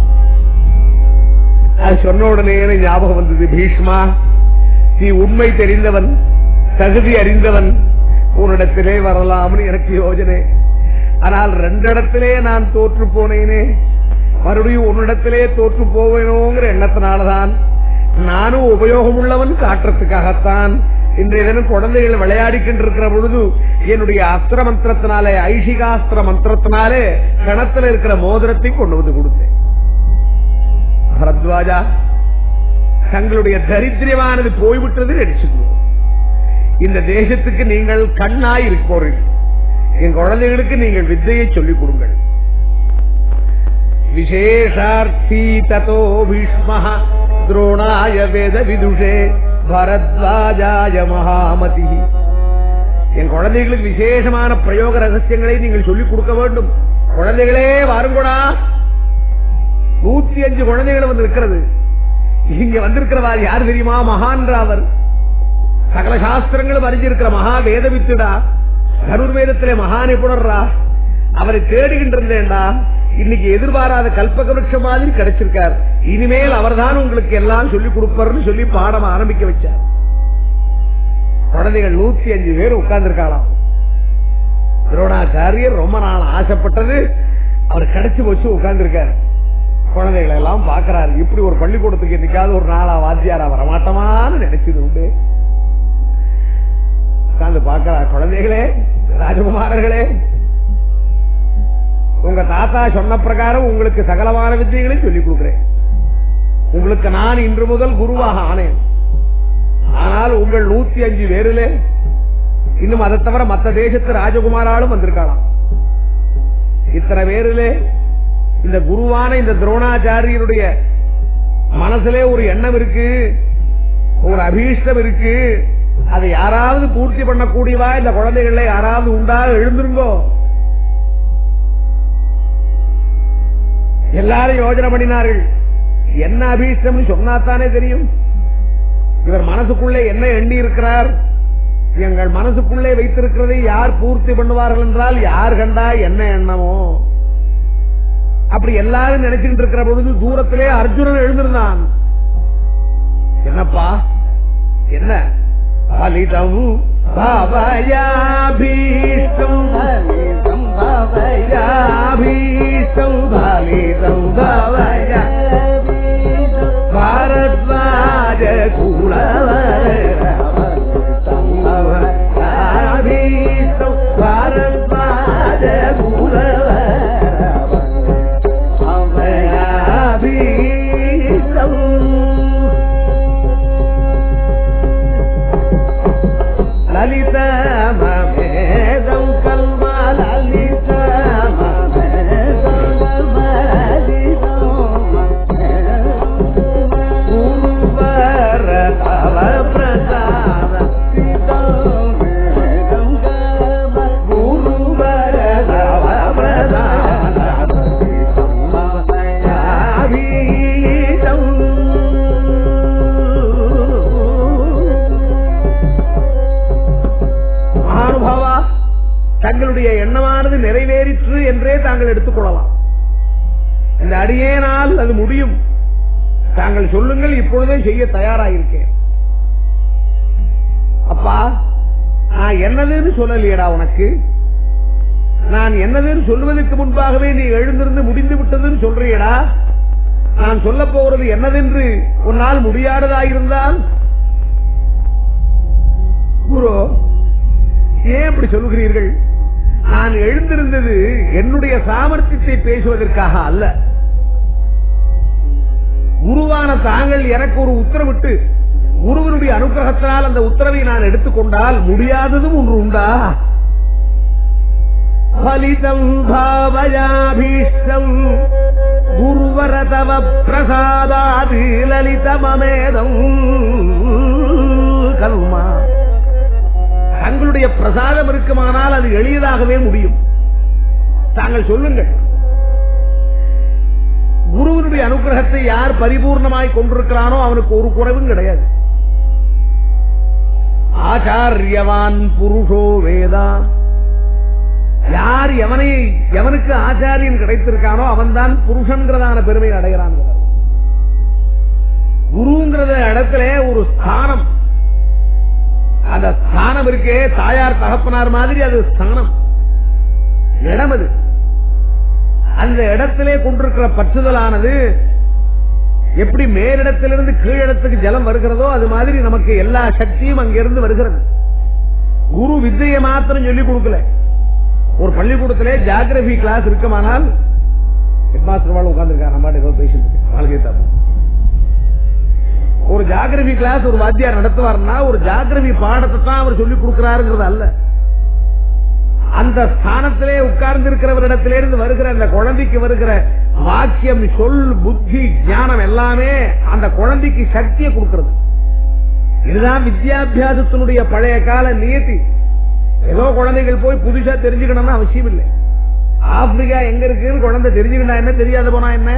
அது சொன்ன உடனே எனக்கு ஞாபகம் வந்தது பீஷ்மா நீ உண்மை தெரிந்தவன் தகுதி அறிந்தவன் உன்னிடத்திலே வரலாம்னு எனக்கு யோஜனை ஆனால் ரெண்டிடத்திலே நான் தோற்று போனேனே மறுபடியும் உன்னிடத்திலே தோற்று போவேனோங்கிற எண்ணத்தினாலதான் நானும் உபயோகம் உள்ளவன் காட்டுறதுக்காகத்தான் இன்றைய தினம் குழந்தைகள் விளையாடிக்கிட்டு இருக்கிற பொழுது என்னுடைய அஸ்திர மந்திரத்தினாலே ஐஷிகாஸ்திர மந்திரத்தினாலே கணத்துல இருக்கிற மோதிரத்தை கொண்டு வந்து கொடுத்தேன் பரத்வாஜா தங்களுடைய தரித்திரமானது போய்விட்டது நினைச்சுக்கணும் இந்த தேசத்துக்கு நீங்கள் கண்ணாய் இருப்போர்கள் என் குழந்தைகளுக்கு நீங்கள் வித்தையை சொல்லிக் கொடுங்கள் விசேஷார்த்தி ததோ பீஷ்ம துரோணாய வேத விதுஷே பரத்வாஜாய மகாமதி என் குழந்தைகளுக்கு விசேஷமான பிரயோக ரகசியங்களை நீங்கள் சொல்லிக் கொடுக்க வேண்டும் குழந்தைகளே வாருங்கடா நூத்தி அஞ்சு குழந்தைகள் வந்து இருக்கிறது இங்க வந்திருக்கிறவா யார் தெரியுமா மகான் அவர் சகல சாஸ்திரங்களும் அறிஞ்சிருக்கிற மகா வேதவித்துடா கருர்வேதத்திலே மகா நிபுணர்ரா அவரை தேடுகின்ற இருந்தேன்டா இன்னைக்கு எதிர்பாராத கல்பக விருட்சம் மாதிரி கிடைச்சிருக்கார் இனிமேல் அவர்தான் உங்களுக்கு எல்லாம் சொல்லிக் கொடுப்பார்னு சொல்லி பாடம் ஆரம்பிக்க வச்சார் குழந்தைகள் நூத்தி அஞ்சு பேர் உட்கார்ந்து இருக்கலாம் துரோணாச்சாரியர் ரொம்ப நாள் ஆசைப்பட்டது அவர் கிடைச்சு வச்சு உட்கார்ந்து இருக்காரு குழந்தைகளை எல்லாம் பாக்குறாரு இப்படி ஒரு பள்ளிக்கூடத்துக்கு என்னைக்காவது ஒரு நாளா வாத்தியாரா வரமாட்டோமான்னு நினைச்சது உண்டு உட்கார்ந்து பாக்குறார் குழந்தைகளே ராஜகுமாரர்களே உங்க தாத்தா சொன்ன பிரகாரம் உங்களுக்கு சகலமான வித்தியங்களையும் சொல்லிக் கொடுக்கிறேன் உங்களுக்கு நான் இன்று முதல் குருவாக ஆனேன் ஆனால் உங்கள் நூத்தி அஞ்சு பேரிலே இன்னும் அதை தவிர மத்த தேசத்து ராஜகுமாராலும் வந்திருக்கலாம் இத்தனை பேரிலே இந்த குருவான இந்த துரோணாச்சாரியனுடைய மனசுலே ஒரு எண்ணம் இருக்கு ஒரு அபீஷ்டம் இருக்கு அதை யாராவது பூர்த்தி பண்ணக்கூடியவா இந்த குழந்தைகள்ல யாராவது உண்டா எழுந்திருங்கோ எல்லாரும் யோஜனை பண்ணினார்கள் என்ன அபீஷ்டம்னு சொன்னாத்தானே தெரியும் இவர் மனசுக்குள்ளே என்ன எண்ணி இருக்கிறார் எங்கள் மனசுக்குள்ளே வைத்திருக்கிறதை யார் பூர்த்தி பண்ணுவார்கள் என்றால் யார் கண்டா என்ன எண்ணமோ அப்படி எல்லாரும் நினைச்சுட்டு இருக்கிற பொழுது தூரத்திலே அர்ஜுனன் எழுந்திருந்தான் என்னப்பா என்ன பலிதம் பவயாபீஷ்டம் பலிதம் பவயாபீஷ்டம் பலிதம் பவயா பாரத்வாஜ குலவரீஷ்டம் பாரத்வாஜ லலித மேதம் கல்வா லலித குருவர தவ பிரசாத குருவர தவ பிரசாத மகானுபாவா தங்களுடைய எண்ணமானது நிறைவேறிற்று என்றே தாங்கள் எடுத்துக் கொள்ளலாம் இந்த அடியேனால் அது முடியும் தாங்கள் சொல்லுங்கள் இப்பொழுதே செய்ய தயாராயிருக்கேன் அப்பா நான் என்னதுன்னு சொல்லலையடா உனக்கு நான் என்னதுன்னு சொல்வதற்கு முன்பாகவே நீ எழுந்திருந்து முடிந்து விட்டதுன்னு சொல்றியடா நான் சொல்ல போகிறது என்னதென்று உன்னால் முடியாததாயிருந்தால் குரு ஏன் இப்படி சொல்லுகிறீர்கள் நான் எழுந்திருந்தது என்னுடைய சாமர்த்தியத்தை பேசுவதற்காக அல்ல குருவான தாங்கள் எனக்கு ஒரு உத்தரவிட்டு குருவனுடைய அனுகிரகத்தினால் அந்த உத்தரவை நான் எடுத்துக்கொண்டால் முடியாததும் ஒன்று உண்டா பலிதம் பாவயாபீஷ்டம் குருவர தவ பிரசாதாதி லலிதமேதம் கல்மா தங்களுடைய பிரசாதம் இருக்குமானால் அது எளியதாகவே முடியும் தாங்கள் சொல்லுங்கள் குருவனுடைய அனுகிரகத்தை யார் பரிபூர்ணமாய் கொண்டிருக்கிறானோ அவனுக்கு ஒரு குறைவும் கிடையாது ஆச்சாரியவான் புருஷோ வேதா யார் எவனை எவனுக்கு ஆச்சாரியன் கிடைத்திருக்கானோ அவன்தான் புருஷன்கிறதான பெருமை அடைகிறான் குருங்கிறத இடத்துல ஒரு ஸ்தானம் அந்த ஸ்தானம் இருக்கே தாயார் தகப்பனார் மாதிரி அது ஸ்தானம் இடம் அது அந்த இடத்திலே கொண்டிருக்கிற பற்றுதலானது எப்படி மேலிடத்திலிருந்து கீழிடத்துக்கு ஜலம் வருகிறதோ அது மாதிரி நமக்கு எல்லா சக்தியும் அங்கிருந்து வருகிறது குரு வித்தையை மாத்திரம் சொல்லிக் கொடுக்கல ஒரு பள்ளிக்கூடத்திலே ஜாகிரபி கிளாஸ் இருக்குமானால் ஹெட்மாஸ்டர் வாழ் உட்கார்ந்துருக்காரு நம்ம ஏதோ பேசிட்டு இருக்கு வாழ்க்கை தாப்பு ஒரு ஜாகிரபி கிளாஸ் ஒரு வாத்தியார் நடத்துவார்னா ஒரு ஜாகிரபி பாடத்தை தான் அவர் சொல்லிக் கொடுக்கிறாருங்கிறது அல்ல அந்த ஸ்தானத்திலே உட்கார்ந்து இருக்கிறவரிடத்திலிருந்து வருகிற அந்த குழந்தைக்கு வருகிற வாக்கியம் சொல் புத்தி ஞானம் எல்லாமே அந்த குழந்தைக்கு சக்தியை கொடுக்கிறது இதுதான் வித்யாபியாசத்தினுடைய பழைய கால நியதி ஏதோ குழந்தைகள் போய் புதுசா தெரிஞ்சுக்கணும்னு அவசியம் இல்லை ஆப்பிரிக்கா எங்க இருக்குன்னு குழந்தை தெரிஞ்சுக்கிட்டா என்ன தெரியாத போனா என்ன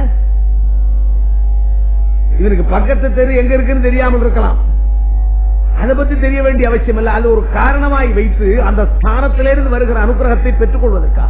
இவனுக்கு பக்கத்து தெரு எங்க இருக்குன்னு தெரியாமல் இருக்கலாம் அதை பத்தி தெரிய வேண்டிய அவசியம் இல்லை அது ஒரு காரணமாய் வைத்து அந்த ஸ்தானத்திலிருந்து வருகிற அனுகிரகத்தை பெற்றுக் கொள்வதற்கா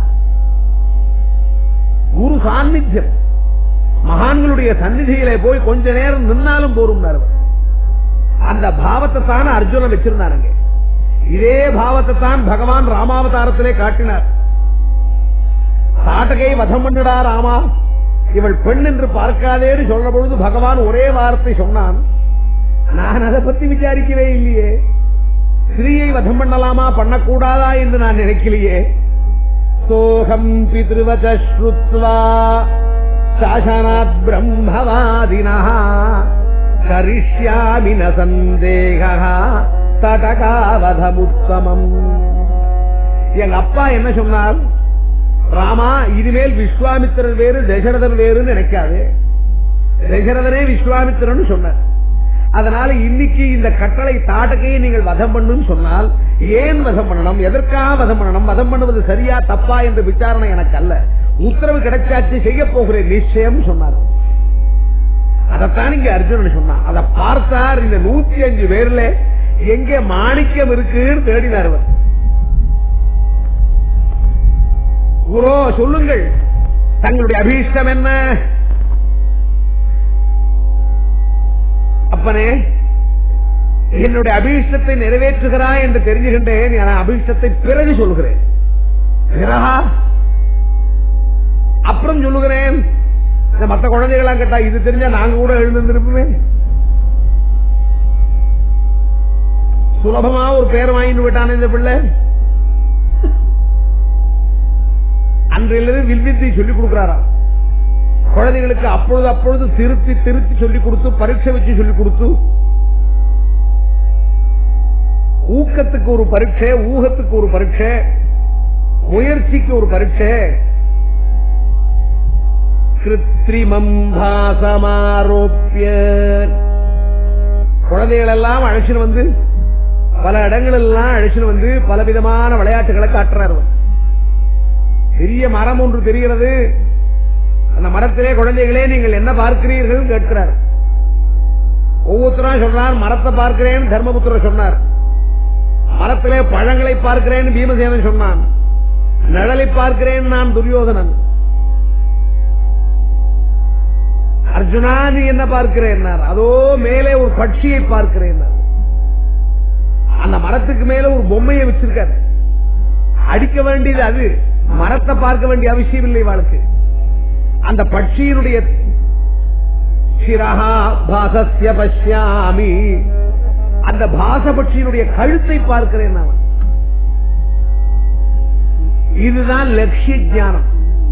குரு சாநித்தியம் மகான்களுடைய சந்நிதியிலே போய் கொஞ்ச நேரம் நின்னாலும் போரும் அந்த பாவத்தை தான் அர்ஜுனன் வச்சிருந்தாருங்க இதே பாவத்தை தான் பகவான் ராமாவதாரத்திலே காட்டினார் தாட்டகை வதம் பண்ணுடா ராமா இவள் பெண் என்று பார்க்காதேன்னு சொல்ற பொழுது பகவான் ஒரே வார்த்தை சொன்னான் நான் அதை பத்தி விசாரிக்கவே இல்லையே ஸ்திரீயை வதம் பண்ணலாமா பண்ணக்கூடாதா என்று நான் நினைக்கலையே சோகம் பிதிருவச்ச ஸ்ருத்வா சாசனாத் பிரம்மவாதினா கரிஷ்யாமி ந சந்தேகா தடகாவதமுத்தமம் எங்க அப்பா என்ன சொன்னார் ராமா இனிமேல் விஸ்வாமித்திரர் வேறு தசரதர் வேறுன்னு நினைக்காது தசரதனே விஸ்வாமித்திரன் சொன்னார் அதனால இன்னைக்கு இந்த கட்டளை தாட்டகையை நீங்கள் வதம் பண்ணுன்னு சொன்னால் ஏன் வதம் பண்ணணும் எதற்காக வதம் பண்ணணும் வதம் பண்ணுவது சரியா தப்பா என்ற விசாரணை எனக்கு அல்ல உத்தரவு கிடைச்சாச்சு செய்ய போகிறேன் நிச்சயம் சொன்னார் அதைத்தான் இங்க அர்ஜுனன் சொன்னான் அதை பார்த்தார் இந்த நூத்தி அஞ்சு பேர்ல எங்க மாணிக்கம் இருக்குன்னு தேடினார் அவர் குரோ சொல்லுங்கள் தங்களுடைய அபீஷ்டம் என்ன அப்பனே என்னுடைய அபீஷ்டத்தை நிறைவேற்றுகிறாய் என்று தெரிஞ்சுகின்றேன் என அபீஷ்டத்தை பிறகு சொல்கிறேன் பிறகா அப்புறம் சொல்லுகிறேன் இந்த மற்ற குழந்தைகளாம் கேட்டா இது தெரிஞ்சா நாங்க கூட எழுந்திருப்போமே சுலபமா ஒரு பேர் வாங்கிட்டு விட்டான இந்த பிள்ளை அன்றிலிருந்து வில்வித்தை சொல்லிக் கொடுக்கிறாராம் குழந்தைகளுக்கு அப்பொழுது அப்பொழுது திருத்தி திருத்தி சொல்லிக் கொடுத்து பரீட்சை வச்சு சொல்லிக் கொடுத்து ஊக்கத்துக்கு ஒரு பரீட்சை ஊகத்துக்கு ஒரு பரீட்சை முயற்சிக்கு ஒரு பரீட்சை கிருத்திரிமம் பாசமாரோப்பிய குழந்தைகள் எல்லாம் அழைச்சிட்டு வந்து பல இடங்கள் எல்லாம் அழைச்சிட்டு வந்து பலவிதமான விளையாட்டுகளை காட்டுறாரு அவர். பெரிய மரம் ஒன்று தெரிகிறது அந்த மரத்திலே குழந்தைகளே நீங்கள் என்ன பார்க்கிறீர்கள் கேட்கிறார் ஒவ்வொருத்தரும் சொல்றார் மரத்தை பார்க்கிறேன் தர்மபுத்திரர் சொன்னார் மரத்திலே பழங்களை பார்க்கிறேன் பீமசேனன் சொன்னான் நிழலை பார்க்கிறேன் நான் துரியோதனன் அர்ஜுனா நீ என்ன பார்க்கிறேன் அதோ மேலே ஒரு பட்சியை பார்க்கிறேன் அந்த மரத்துக்கு மேல ஒரு பொம்மையை வச்சிருக்காரு அடிக்க வேண்டியது அது மரத்தை பார்க்க வேண்டிய அவசியம் இல்லை வாழ்க்கை அந்த பட்சியினுடைய சிரஹா பாசஸ்ய பஷ்யாமி அந்த பாச பட்சியினுடைய கழுத்தை பார்க்கிறேன் நான் இதுதான் லட்சிய ஞானம்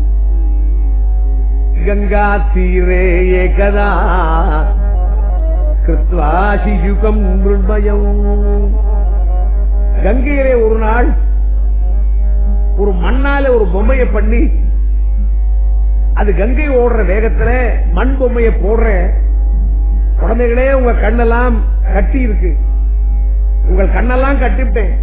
கங்கா தீரே ஏகதா கிருத்வா சிசுகம் மிருண்மயம் கங்கையிலே ஒரு நாள் ஒரு மண்ணால ஒரு பொம்மையை பண்ணி அது கங்கை ஓடுற வேகத்துல மண் பொம்மையை போடுற குழந்தைகளே உங்க கண்ணெல்லாம் கட்டி இருக்கு உங்கள் கண்ணெல்லாம் கட்டிவிட்டேன்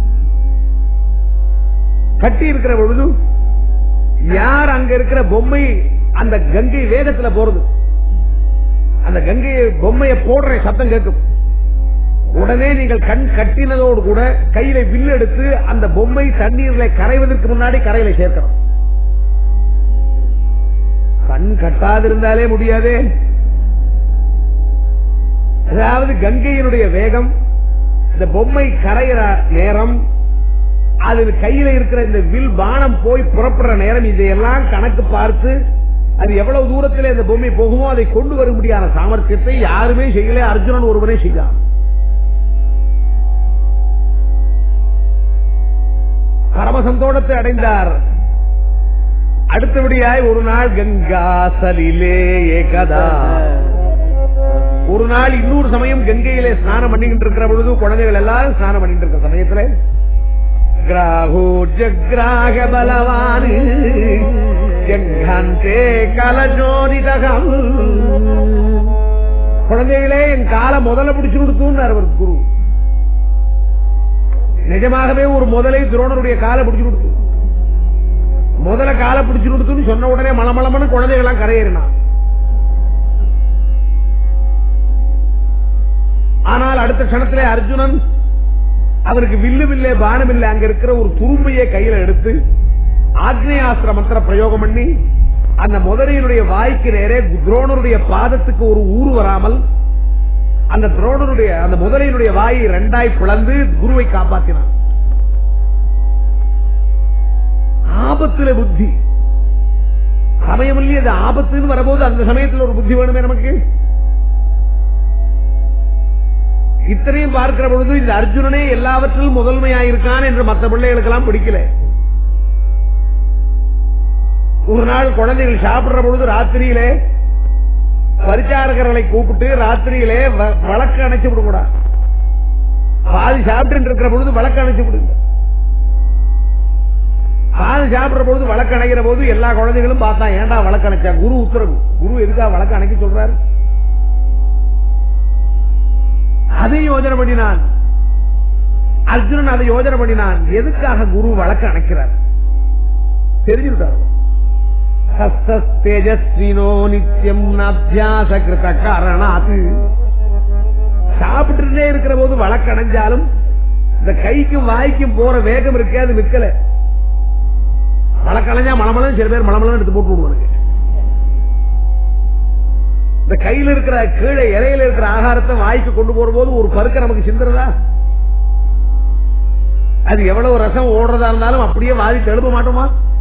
கட்டி இருக்கிற பொழுது யார் அங்க இருக்கிற பொம்மை அந்த கங்கை வேகத்துல போறது அந்த கங்கை பொம்மையை போடுற சத்தம் கேட்கும் உடனே நீங்கள் கண் கட்டினதோடு கூட கையில வில்லு எடுத்து அந்த பொம்மை தண்ணீர்ல கரைவதற்கு முன்னாடி கரையில சேர்க்கணும் கண் கட்டாதிருந்தாலே முடியாதே அதாவது கங்கையினுடைய வேகம் இந்த பொம்மை கரையிற நேரம் அது கையில இருக்கிற இந்த வில் பானம் போய் புறப்படுற நேரம் இதையெல்லாம் கணக்கு பார்த்து அது எவ்வளவு தூரத்தில் இந்த பொம்மை போகுமோ அதை கொண்டு வர முடியாத சாமர்த்தியத்தை யாருமே செய்யல அர்ஜுனன் ஒருவனே செய்தான் பரமசந்தோடத்தை அடைந்தார் அடுத்தபடியாய் ஒரு நாள் கங்கா சலிலே ஏகதா ஒரு நாள் இன்னொரு சமயம் கங்கையிலே ஸ்நானம் பண்ணிக்கிட்டு இருக்கிற பொழுது குழந்தைகள் எல்லாரும் ஸ்நானம் பண்ணிட்டு இருக்கிற சமயத்துல கிராகோ ஜக்ராக பலவான் ஜங்கந்தே கலஜோதிதகம் குழந்தைகளே என் காலை முதல்ல பிடிச்சு கொடுத்துன்னார் அவர் குரு நிஜமாகவே ஒரு முதலை துரோணருடைய காலை பிடிச்சு கொடுத்து முதல்ல காலை பிடிச்சு கொடுத்துன்னு சொன்ன உடனே மலமளமனு குழந்தைகள்லாம் கரையேறினான் ஆனால் அடுத்த கணத்திலே அர்ஜுனன் அவருக்கு வில்லு வில்லே பானம் இல்லை அங்க இருக்கிற ஒரு துரும்பையை கையில எடுத்து ஆக்னேயாஸ்திர மந்திர பிரயோகம் பண்ணி அந்த முதலையினுடைய வாய்க்கு நேரே துரோணருடைய பாதத்துக்கு ஒரு ஊறு வராமல் அந்த துரோணருடைய அந்த முதலையினுடைய வாயை ரெண்டாய் பிளந்து குருவை காப்பாற்றினான் ஆபத்துல புத்தி சமயம் இல்லையே அது ஆபத்துன்னு வரும்போது அந்த சமயத்தில் ஒரு புத்தி வேணுமே நமக்கு இத்தனையும் பார்க்கிற பொழுது இந்த அர்ஜுனனே எல்லாவற்றிலும் முதன்மையாயிருக்கான் என்று மற்ற பிள்ளைகளுக்கெல்லாம் பிடிக்கல ஒரு நாள் குழந்தைகள் சாப்பிடுற பொழுது ராத்திரியிலே பரிச்சாரகர்களை கூப்பிட்டு ராத்திரியிலே வ- வழக்கு அணைச்சு விடக்கூடாது பாதி சாப்பிட்டு இருக்கிற பொழுது வழக்கு அணைச்சு விடுங்க பாதி சாப்பிடுற பொழுது வழக்கு அணைக்கிற போது எல்லா குழந்தைகளும் பார்த்தா ஏன்டா வழக்கு அணைச்சா குரு உத்தரவு குரு எதுக்கா வழக்கு அணைக்க சொல்றாரு அதை யோஜனை பண்ணினான் அர்ஜுனன் அதை யோஜனை பண்ணினான் எதுக்காக குரு வழக்கு அணைக்கிறார் தெரிஞ்சுட்டார் தேஜஸ்வினோ நித்தியம் அபியாச கிருத காரணாத்து சாப்பிட்டுட்டே இருக்கிற போது வழக்கு அணைஞ்சாலும் இந்த கைக்கும் வாய்க்கும் போற வேகம் இருக்கே அது நிக்கல வழக்கலைஞ்சா மலமலம் சில பேர் மலமலம் எடுத்து போட்டு விடுவானுங்க இந்த கையில இருக்கிற கீழே இலையில இருக்கிற ஆகாரத்தை வாய்க்கு கொண்டு போற போது ஒரு பருக்க நமக்கு சிந்துறதா அது எவ்வளவு ரசம் ஓடுறதா இருந்தாலும் அப்படியே வாதி தழுப்ப மாட்டோமா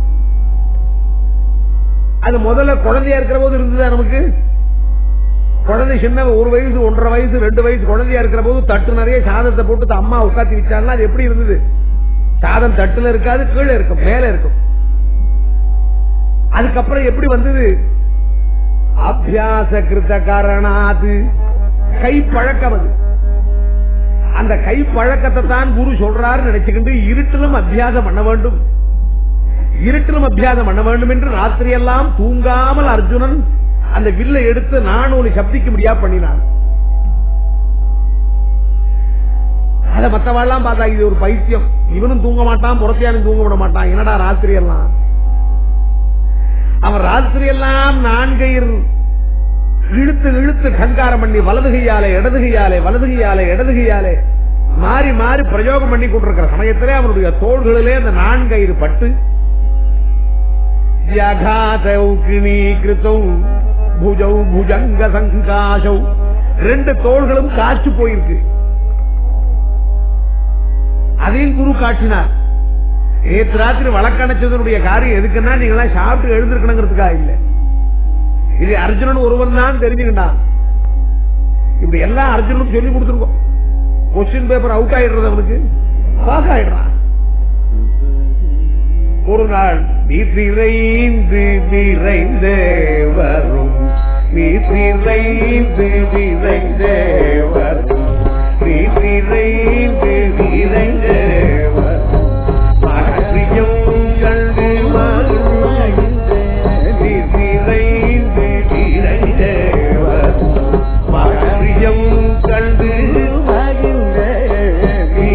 அது முதல்ல குழந்தையா இருக்கிற போது இருந்ததா நமக்கு குழந்தை சின்ன ஒரு வயசு ஒன்றரை வயசு ரெண்டு வயசு குழந்தையா இருக்கிற போது தட்டு நிறைய சாதத்தை போட்டு அம்மா உட்காத்தி வச்சாங்கன்னா அது எப்படி இருந்தது சாதம் தட்டுல இருக்காது கீழே இருக்கும் மேல இருக்கும் அதுக்கப்புறம் எப்படி வந்தது அபியாச கிருத்த காரணாது கை பழக்கம் அது அந்த கை பழக்கத்தை தான் குரு சொல்றாரு நினைச்சுக்கிட்டு இருட்டிலும் அபியாசம் பண்ண வேண்டும் இருட்டிலும் அபியாசம் பண்ண வேண்டும் என்று ராத்திரி எல்லாம் தூங்காமல் அர்ஜுனன் அந்த வில்லை எடுத்து நானூறு சப்திக்க முடியா பண்ணினான் அத மத்தவாள்லாம் பார்த்தா இது ஒரு பைத்தியம் இவனும் தூங்க மாட்டான் புறத்தியானும் தூங்க விட மாட்டான் என்னடா ராத்திரி எல்லாம் அவன் ராத்திரி எல்லாம் நான்கயிர் இழுத்து இழுத்து கங்காரம் பண்ணி வலதுகையாலே இடதுகையாலே வலதுகையாலே இடதுகையாலே மாறி மாறி பிரயோகம் பண்ணி கொண்டிருக்கிற சமயத்திலே அவனுடைய தோள்களிலே அந்த நான்கயிறு பட்டு கிருத்தம் புஜௌ புஜங்க சங்காசௌ ரெண்டு தோள்களும் காய்ச்சி போயிருக்கு அதையும் குரு காட்டினார் நேற்று ராத்திரி வழக்கணைச்சதனுடைய காரியம் எதுக்குன்னா நீங்க சாப்பிட்டு எழுந்திருக்கணுங்கிறதுக்காக இல்ல இது அர்ஜுனன் ஒருவன் தான் தெரிஞ்சுக்கிட்டான் இப்படி எல்லாம் அர்ஜுனனுக்கு சொல்லி கொடுத்துருக்கோம் கொஸ்டின் பேப்பர் அவுட் ஆயிடுறது அவனுக்கு பாஸ் ஆயிடுறான் ஒரு நாள் நீ திரைந்து நிறைந்தே வரும் நீ திரைந்து நிறைந்தே வரும் நீ திரைந்து நிறைந்தே வரும் மகிழ்ச்சியும் கண்டு மகிழ்ந்தே நீ திரைந்து நிறைந்தே வரும் மகிழ்ச்சியும் கண்டு மகிழ்ந்தே நீ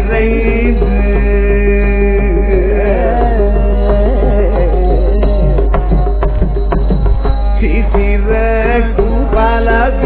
சிசிரக்கும் பல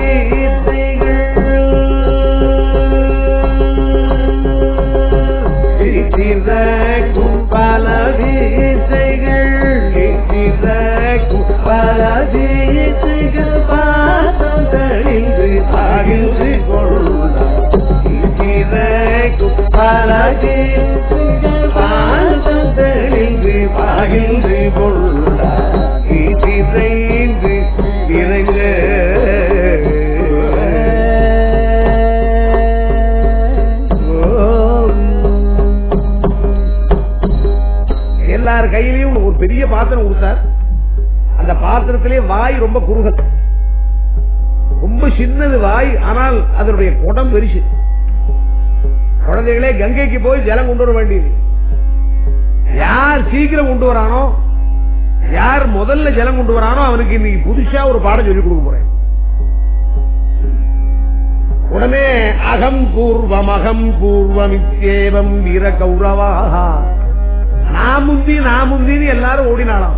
சிசிரக்கும் பல வீசைகள் சிசிரக்கும் பல வீசைகள் பாசம் தெளிந்து பகிர்ந்து கொள்ளும் சிசிரக்கும் பல வீசைகள் பாசம் தெளிந்து பகிர்ந்து கொள்ளும் சிதைந்து இறங்க எல்லார் கையிலையும் ஒரு பெரிய பாத்திரம் கொடுத்தார் அந்த பாத்திரத்திலே வாய் ரொம்ப குறுகல் ரொம்ப சின்னது வாய் ஆனால் அதனுடைய குடம் பெருசு குழந்தைகளே கங்கைக்கு போய் ஜலம் கொண்டு வர வேண்டியது யார் சீக்கிரம் கொண்டு வரானோ யார் முதல்ல ஜலம் கொண்டு வரானோ அவனுக்கு இன்னைக்கு புதுசா ஒரு பாடம் சொல்லி கொடுக்க போறேன் உடனே அகம் பூர்வம் அகம் பூர்வம் இத்தேவம் வீர கௌரவாக நான் முந்தி நான் முந்தின்னு எல்லாரும் ஓடினாலாம்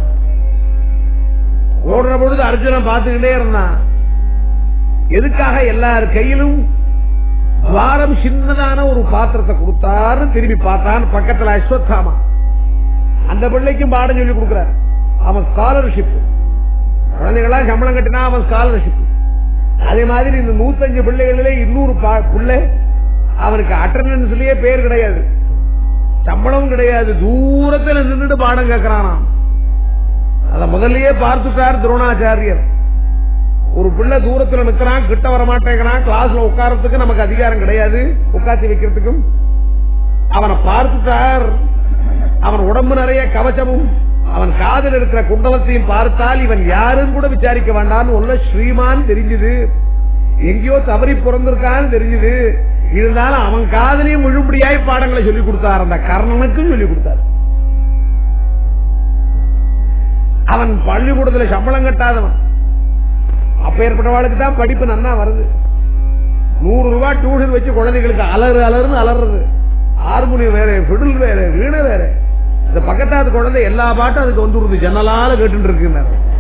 ஓடுற பொழுது அர்ஜுனன் பார்த்துக்கிட்டே இருந்தான் எதுக்காக எல்லார் கையிலும் துவாரம் சின்னதான ஒரு பாத்திரத்தை கொடுத்தாருன்னு திரும்பி பார்த்தான் பக்கத்துல அஸ்வத்தாமா அந்த பிள்ளைக்கும் பாடம் சொல்லி கொடுக்கிறார் அவன் ஸ்காலர்ஷிப் குழந்தைகளா சம்பளம் கட்டினா அவன் ஸ்காலர்ஷிப் அதே மாதிரி இந்த நூத்தஞ்சு பிள்ளைகளிலே இன்னொரு பா- பிள்ளை அவனுக்கு அட்டண்டன்ஸ்லயே பேர் கிடையாது சம்பளம் கிடையாது தூரத்துல நின்றுட்டு பாடம் கேட்கிறானாம் அத முதல்லயே பார்த்துட்டார் துரோணாச்சாரியர் ஒரு பிள்ளை தூரத்துல நிக்கிறான் கிட்ட வர மாட்டேங்கிறான் கிளாஸ்ல உட்காரத்துக்கு நமக்கு அதிகாரம் கிடையாது உட்காத்தி வைக்கிறதுக்கும் அவனை பார்த்துட்டார் அவன் உடம்பு நிறைய கவச்சமும் அவன் காதில் இருக்கிற குண்டலத்தையும் பார்த்தால் இவன் யாரும் கூட விசாரிக்க வேண்டாம்னு உள்ள ஸ்ரீமான் தெரிஞ்சது எங்கேயோ தவறி பிறந்திருக்கான்னு தெரிஞ்சது இருந்தாலும் அவன் காதலையும் விழும்படியாய் பாடங்களை சொல்லி கொடுத்தார் அந்த கர்ணனுக்கும் சொல்லி கொடுத்தார் அவன் பள்ளிக்கூடத்துல சம்பளம் கட்டாதவன் அப்ப ஏற்பட்டவாளுக்கு தான் படிப்பு நன்னா வருது நூறு ரூபாய் டியூஷன் வச்சு குழந்தைகளுக்கு அலறு அலறுன்னு அலறது ஹார்மோனியம் வேற பிடில் வேற வீணை வேற இந்த பக்கத்தாது குழந்தை எல்லா பாட்டும் அதுக்கு வந்துருது ஜன்னலால கேட்டு இருக்கு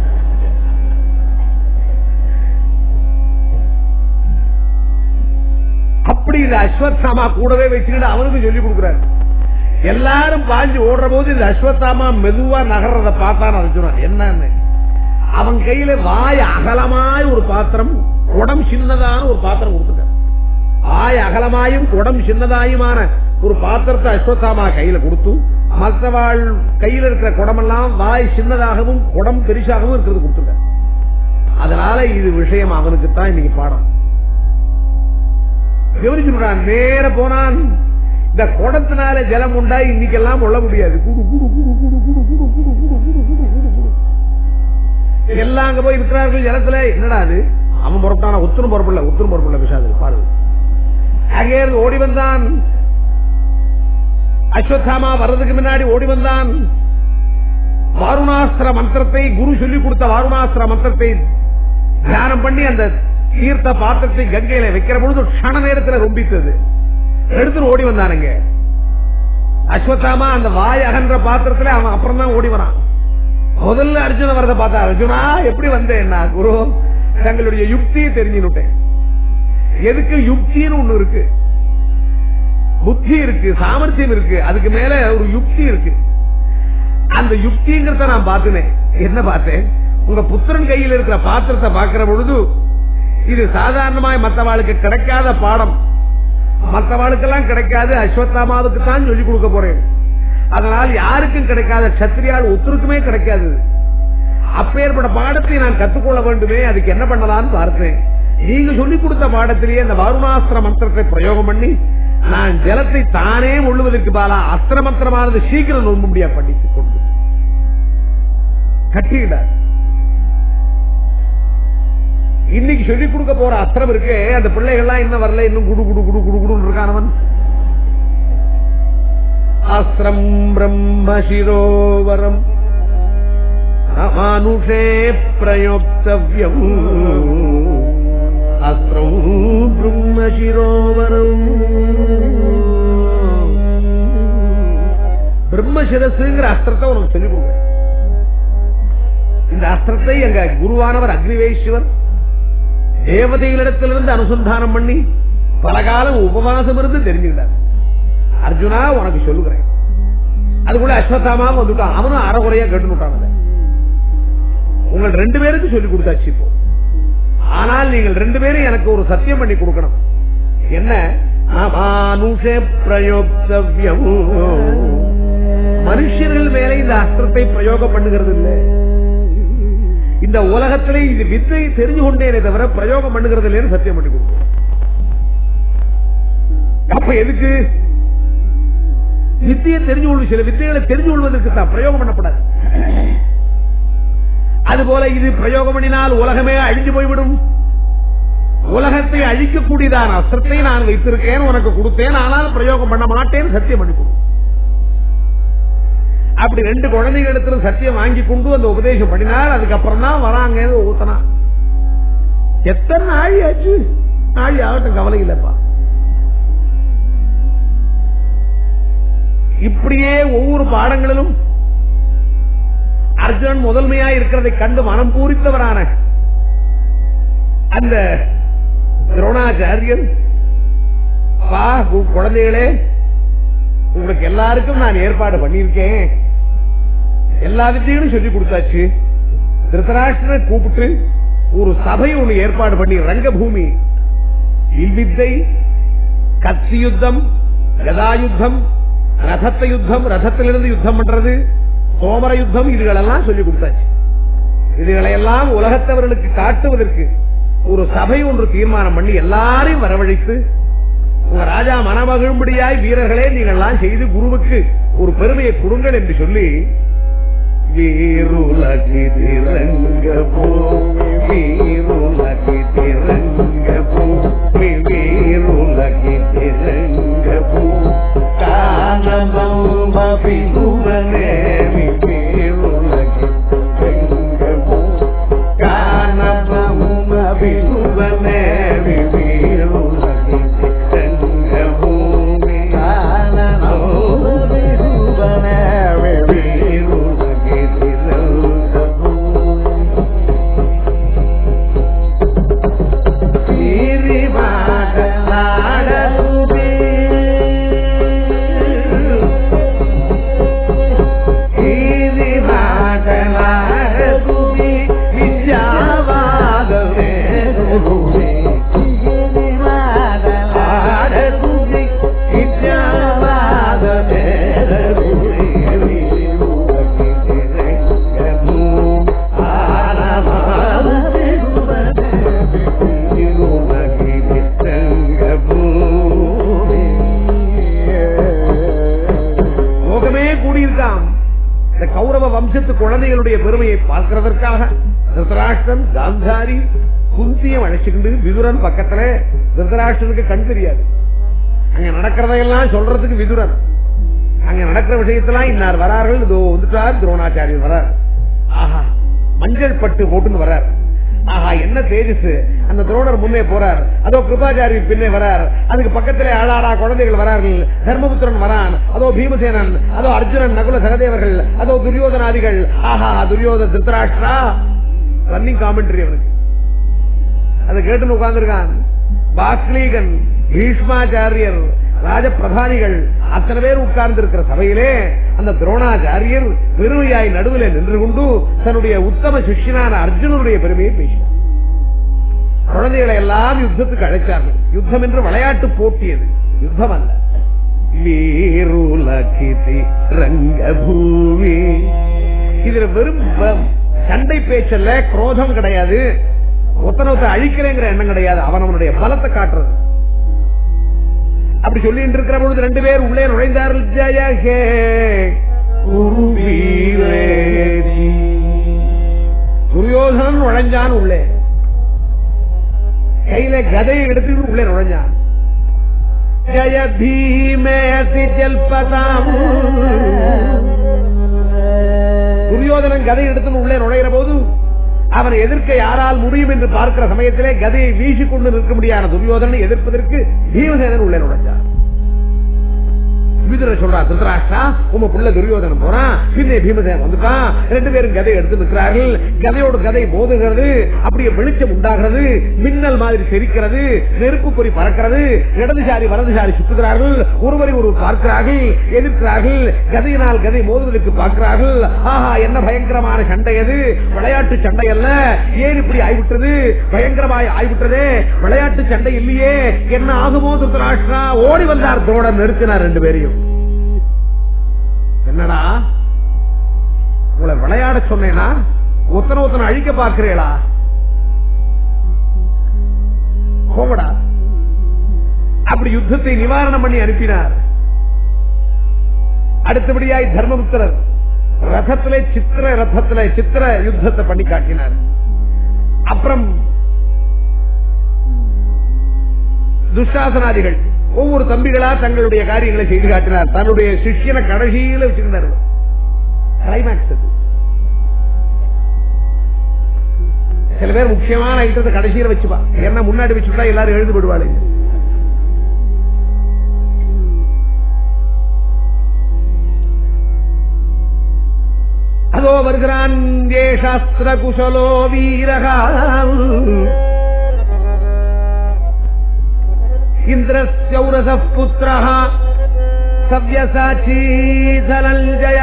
அப்படி இந்த அஸ்வத்தாமா கூடவே வச்சுக்கிட்டு அவனுக்கு சொல்லி கொடுக்குறாரு எல்லாரும் பாஞ்சு ஓடுற போது இந்த அஸ்வத்தாமா மெதுவா நகர்றத பார்த்தான் அர்ஜுனன் என்னன்னு அவன் கையில வாய் அகலமாய் ஒரு பாத்திரம் உடம் சின்னதான ஒரு பாத்திரம் கொடுத்துட்டார் வாய் அகலமாயும் உடம் சின்னதாயுமான ஒரு பாத்திரத்தை அஸ்வத்தாமா கையில கொடுத்து மற்றவாள் கையில இருக்கிற குடமெல்லாம் வாய் சின்னதாகவும் குடம் பெருசாகவும் இருக்கிறது கொடுத்துட்டார் அதனால இது விஷயம் அவனுக்கு தான் இன்னைக்கு பாடம் கவனிச்சுட்டான் நேர போனான் இந்த குடத்தினால ஜலம் உண்டா இன்னைக்கெல்லாம் கொள்ள முடியாது குடு குடு குடு குடு குடு குடு குடு குடு குடு குடு குடு குடு எல்லாம் அங்க போய் இருக்கிறார்கள் ஜலத்துல என்னடா அது அவன் புறப்பட்டான உத்தரம் புறப்படல உத்தரம் புறப்படல விஷாது பாரு அங்கே இருந்து ஓடி வந்தான் அஸ்வத்தாமா வர்றதுக்கு முன்னாடி ஓடி வந்தான் வாருணாஸ்திர மந்திரத்தை குரு சொல்லி கொடுத்த வாருணாஸ்திர மந்திரத்தை தியானம் பண்ணி அந்த தீர்த்த பாத்திரத்தை கங்கையில வைக்கிற பொழுது க்ஷண நேரத்தில் ரொம்பித்தது எடுத்துட்டு ஓடி வந்தானுங்க அஸ்வத்தாமா அந்த வாய் அகன்ற பாத்திரத்துல அவன் அப்புறம் தான் ஓடி வரான் முதல்ல அர்ஜுன வரத பார்த்தா அர்ஜுனா எப்படி வந்தேன் நான் குரு தங்களுடைய யுக்தியை தெரிஞ்சுட்டேன் எதுக்கு யுக்தின்னு ஒண்ணு இருக்கு புத்தி இருக்கு சாமர்த்தியம் இருக்கு அதுக்கு மேல ஒரு யுக்தி இருக்கு அந்த யுக்திங்கிறத நான் பார்த்தேன் என்ன பார்த்தேன் உங்க புத்திரன் கையில் இருக்கிற பாத்திரத்தை பார்க்கிற பொழுது இது சாதாரணமாய் மற்றவாளுக்கு கிடைக்காத பாடம் மற்றவாளுக்கெல்லாம் கிடைக்காது அஸ்வத்தாமாவுக்கு தான் சொல்லிக் கொடுக்க போறேன் அதனால் யாருக்கும் கிடைக்காத சத்திரியால் ஒத்துருக்குமே கிடைக்காது அப்பேற்பட்ட பாடத்தை நான் கத்துக்கொள்ள வேண்டுமே அதுக்கு என்ன பண்ணலாம்னு பார்த்தேன் நீங்க சொல்லிக் கொடுத்த பாடத்திலேயே அந்த வாருணாஸ்திர மந்திரத்தை பிரயோகம் பண்ணி நான் ஜலத்தை தானே உள்ளுவதற்கு பாலா அஸ்திர மந்திரமானது சீக்கிரம் நொம்ப முடியா படித்துக் கொண்டு கட்டிக்கிட்டார் இன்னைக்கு சொல்லிக் கொடுக்க போற அஸ்திரம் இருக்கு அந்த பிள்ளைகள்லாம் இன்னும் வரல இன்னும் குடு குடு குடு குடு குடு இருக்கானவன் அஸ்திரம் பிரம்ம சிரோவரம் மானுஷே பிரயோக்தவ்யம் அஸ்திரம் பிரம்ம சிரோவரம் பிரம்மசிரசுங்கிற அஸ்திரத்தை உனக்கு சொல்லிக் கொடுக்குறேன் இந்த அஸ்திரத்தை எங்க குருவானவர் அக்னிவேஸ்வர் தேவதைகளிடத்திலிருந்து அனுசந்தானம் பண்ணி பல காலம் உபவாசம் இருந்து தெரிஞ்சுக்கிட்டார் அர்ஜுனா உனக்கு சொல்லுகிறேன் அதுக்குள்ள அஸ்வத்தாமா வந்துட்டான் அவனும் அறகுறையா கேட்டுட்டான் உங்கள் ரெண்டு பேருக்கு சொல்லி கொடுத்தாச்சு இப்போ ஆனால் நீங்கள் ரெண்டு பேரும் எனக்கு ஒரு சத்தியம் பண்ணி கொடுக்கணும் என்ன அமானுஷ பிரயோக்தவ்யம் மனுஷர்கள் மேல இந்த அஸ்திரத்தை பிரயோகம் பண்ணுகிறது இல்லை இந்த உலகத்திலே இது வித்தை தெரிஞ்சு கொண்டேனே தவிர பிரயோகம் பண்ணுகிறது இல்லைன்னு சத்தியம் பண்ணி கொடுக்கும் அப்ப எதுக்கு வித்தியை தெரிஞ்சு கொள்வது சில வித்தைகளை தெரிஞ்சு கொள்வதற்கு தான் பிரயோகம் பண்ணப்படாது அதுபோல இது பிரயோகம் பண்ணினால் உலகமே அழிஞ்சு போய்விடும் உலகத்தை அழிக்கக்கூடியதான அஸ்திரத்தை நான் வைத்திருக்கேன் உனக்கு கொடுத்தேன் ஆனால் பிரயோகம் பண்ண மாட்டேன் சத்தியம் பண்ணி கொடு அப்படி ரெண்டு குழந்தைகளிடத்துல சத்தியம் வாங்கி கொண்டு அந்த உபதேசம் பண்ணினார் அதுக்கப்புறம் தான் வராங்க ஊத்தனா எத்தனை நாழி ஆச்சு நாழி ஆகட்டும் கவலை இல்லப்பா இப்படியே ஒவ்வொரு பாடங்களிலும் அர்ஜுனன் முதன்மையா இருக்கிறதை கண்டு மனம் பூரித்தவரான அந்த துரோணாச்சாரியன் வா கு- குழந்தைகளே உங்களுக்கு எல்லாருக்கும் நான் ஏற்பாடு பண்ணியிருக்கேன் எல்லா வித்தையும் சொல்லி கொடுத்தாச்சு திருத்தராஷ்டிரனை கூப்பிட்டு ஒரு சபை ஒண்ணு ஏற்பாடு பண்ணி ரங்கபூமி இல்வித்தை கத்தி யுத்தம் கதா யுத்தம் ரதத்த யுத்தம் ரதத்திலிருந்து யுத்தம் பண்றது சோமர யுத்தம் இதுகளெல்லாம் சொல்லி கொடுத்தாச்சு இதுகளையெல்லாம் உலகத்தவர்களுக்கு காட்டுவதற்கு ஒரு சபை ஒன்று தீர்மானம் பண்ணி எல்லாரையும் வரவழைத்து உங்க ராஜா மனமகிழும்படியாய் வீரர்களே நீங்கள்லாம் செய்து குருவுக்கு ஒரு பெருமையை கொடுங்கள் என்று சொல்லி வீருலகி திரங்க பூமி வீருலகி திரங்க பூமி வீருலகி திரங்க பூமி காணபம்ப பிகுவனே வீருலகி திரங்க பூமி காணபம்ப பிகுவனே வீருலகி திரங்க பூமி காணபம்ப பிகுவனே வீருலகி திரங்க பூமி லோகமே கூடியிருக்காம் இந்த கௌரவ வம்சத்து குழந்தைகளுடைய பெருமையை பார்க்கிறதற்காக திருதராஷ்டிரன் காந்தாரி குந்தியம் அழைச்சுக்கிண்டு விதுரன் பக்கத்துல திருதராஷ்டிரனுக்கு கண் தெரியாது அங்க நடக்கிறதையெல்லாம் சொல்றதுக்கு விதுரன் அங்க நடக்கிற விஷயத்தெல்லாம் இன்னார் வரார்கள் இதோ வந்துட்டார் துரோணாச்சாரியர் வரார் ஆஹா மஞ்சள் பட்டு போட்டுன்னு வரார் ஆஹா என்ன தேஜஸ் அந்த துரோணர் முன்னே போறார் அதோ கிருபாச்சாரி பின்னே வரார் அதுக்கு பக்கத்திலே ஆளாடா குழந்தைகள் வரார்கள் தர்மபுத்திரன் வரான் அதோ பீமசேனன் அதோ அர்ஜுனன் நகுல சகதேவர்கள் அதோ துரியோதனாதிகள் ஆஹா துரியோத திருத்தராஷ்டிரா ரன்னிங் காமெண்ட்ரி அவனுக்கு அதை கேட்டு உட்கார்ந்துருக்கான் பாக்லீகன் பீஷ்மாச்சாரியர் ராஜபிரதானிகள் அத்தனை பேர் உட்கார்ந்து இருக்கிற சபையிலே அந்த துரோணாச்சாரியர் பெருமையாய் நடுவில் நின்று கொண்டு தன்னுடைய உத்தம சிஷ்யனான அர்ஜுனனுடைய பெருமையை பேசினார் குழந்தைகளை எல்லாம் யுத்தத்துக்கு அழைச்சார்கள் யுத்தம் என்று விளையாட்டு போட்டியது யுத்தம் அல்ல வீருலகிதி ரங்கபூமி இதுல வெறும் வ- சண்டை பேச்சல்ல குரோதம் கிடையாது ஒத்தனத்தை அழிக்கிறேங்கிற எண்ணம் கிடையாது அவன் அவனுடைய பலத்தை காட்டுறது அப்படி சொல்லிட்டு இருக்கிற பொழுது ரெண்டு பேர் உள்ளே நுழைந்தார்கள் ஜெய ஹே குருவீரேரி. துரியோதனன் நுழைஞ்சான் உள்ளே கையில கதையை எடுத்துட்டு உள்ளே நுழைஞ்சான் ஜய பீமேதி ஜல்பதாம் துரியோதனன் கதை எடுத்து உள்ளே நுழைகிற போது அவனை எதிர்க்க யாரால் முடியும் என்று பார்க்கிற சமயத்திலே கதையை வீசிக்கொண்டு நிற்க முடியாத துரியோதனனை எதிர்ப்பதற்கு பீமசேனன் உள்ளே நுழைஞ்சார் விதுர சொல்றா திருதராஷ்டிரா உங்க புள்ள துரியோதனன் போறான் பின்னே பீமசேனன் வந்துட்டான் ரெண்டு பேரும் கதை எடுத்து நிற்கிறார்கள் கதையோடு கதை மோதுகிறது அப்படியே வெளிச்சம் உண்டாகிறது மின்னல் மாதிரி செரிக்கிறது நெருப்பு பொறி பறக்கிறது இடதுசாரி வலதுசாரி சுற்றுகிறார்கள் ஒருவரை ஒருவர் பார்க்கிறார்கள் எதிர்க்கிறார்கள் கதையினால் கதை மோதுவதற்கு பார்க்கிறார்கள் ஆஹா என்ன பயங்கரமான சண்டை அது விளையாட்டு சண்டை அல்ல ஏன் இப்படி ஆய்விட்டது பயங்கரமாய் ஆய்விட்டதே விளையாட்டு சண்டை இல்லையே என்ன ஆகுமோ திருத்தராஷ்டிரா ஓடி வந்தார் துரோணர் நிறுத்தினார் ரெண்டு பேரையும் என்னடா உங்களை விளையாட சொன்னேனா ஒத்தனை ஒத்தனை அழிக்க பார்க்கிறீங்களா போங்கடா அப்படி யுத்தத்தை நிவாரணம் பண்ணி அனுப்பினார் அடுத்தபடியாய் தர்மபுத்திரர் ரதத்திலே சித்திர ரதத்திலே சித்திர யுத்தத்தை பண்ணி காட்டினார் அப்புறம் துஷாசனாதிகள் ஒவ்வொரு தம்பிகளா தங்களுடைய காரியங்களை செய்து காட்டினார் தன்னுடைய சிஷ்யனை கடைசியில வச்சிருந்தார் கிளைமேக்ஸ் அது சில பேர் முக்கியமான ஐட்டத்தை கடைசியில வச்சுப்பா என்ன முன்னாடி வச்சுட்டா எல்லாரும் எழுந்து விடுவாள் அதோ வருகிறான் ஏ சாஸ்திர குசலோ வீரகா இந்திரஸ்யௌரச புத்திர சவ்யசாட்சி தனஞ்சய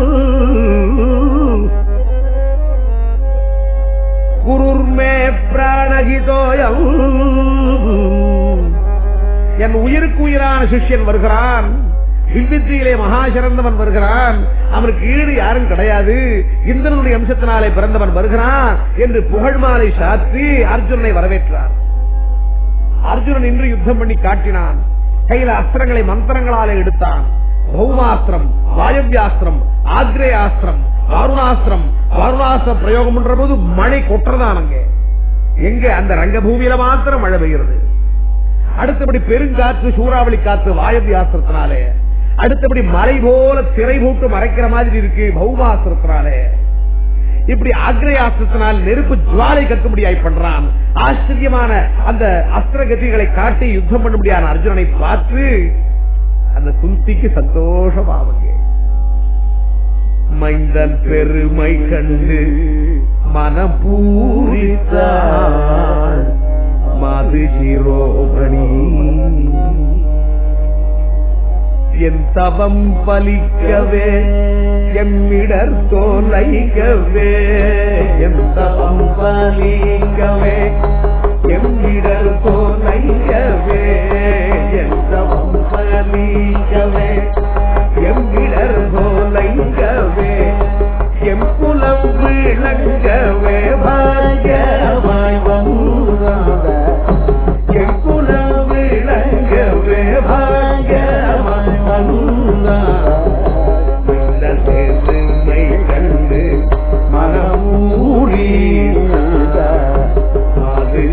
குருர்மே பிராணகிதோயம் என் உயிருக்கு உயிரான சிஷ்யன் வருகிறான் வில்வித்தையிலே மகா சிறந்தவன் வருகிறான் அவனுக்கு ஈடு யாரும் கிடையாது இந்திரனுடைய அம்சத்தினாலே பிறந்தவன் வருகிறான் என்று புகழ் மாலை சாத்தி அர்ஜுனனை வரவேற்றார் அர்ஜுனன் இன்று யுத்தம் பண்ணி காட்டினான் கையில அஸ்திரங்களை மந்திரங்களாலே எடுத்தான் பௌமாஸ்திரம் வாயவியாஸ்திரம் ஆக்ரேயாஸ்திரம் வாருணாஸ்திரம் வாருணாஸ்திர பிரயோகம் பண்ற போது மழை கொட்டுறதான் அங்க எங்க அந்த ரங்கபூமியில மாத்திரம் மழை பெய்கிறது அடுத்தபடி பெருங்காற்று சூறாவளி காற்று வாயவியாஸ்திரத்தினாலே அடுத்தபடி மலை போல திரை போட்டு மறைக்கிற மாதிரி இருக்கு பௌமாஸ்திரத்தினாலே இப்படி ஆக்ரேயாஸ்திரத்தினால் நெருப்பு ஜுவாலை கட்டும்படியாய் பண்றான் ஆச்சரியமான அந்த அஸ்திர கதிகளை காட்டி யுத்தம் பண்ணும்படியான அர்ஜுனனை பார்த்து அந்த குந்திக்கு சந்தோஷமாவுங்க மைந்தன் பெருமை கண்டு மனம் பூரித்தான் மது சிரோமணி என் தவம் பலிக்கவே எம்மிடர் தோலைக்கவே என் தவம் பலிக்கவே எம்மிடர் தோலைக்கவே என் தவம் பலிக்கவே எம்மிடர் தோலைக்கவே எம் குலம் விளங்கவே பாக்கியமாய் வந்தாத என் குலம் விளங்கவே பாக்கியமாய் வந்தாத இந்த சேர்மை கண்டு மனமூறி அது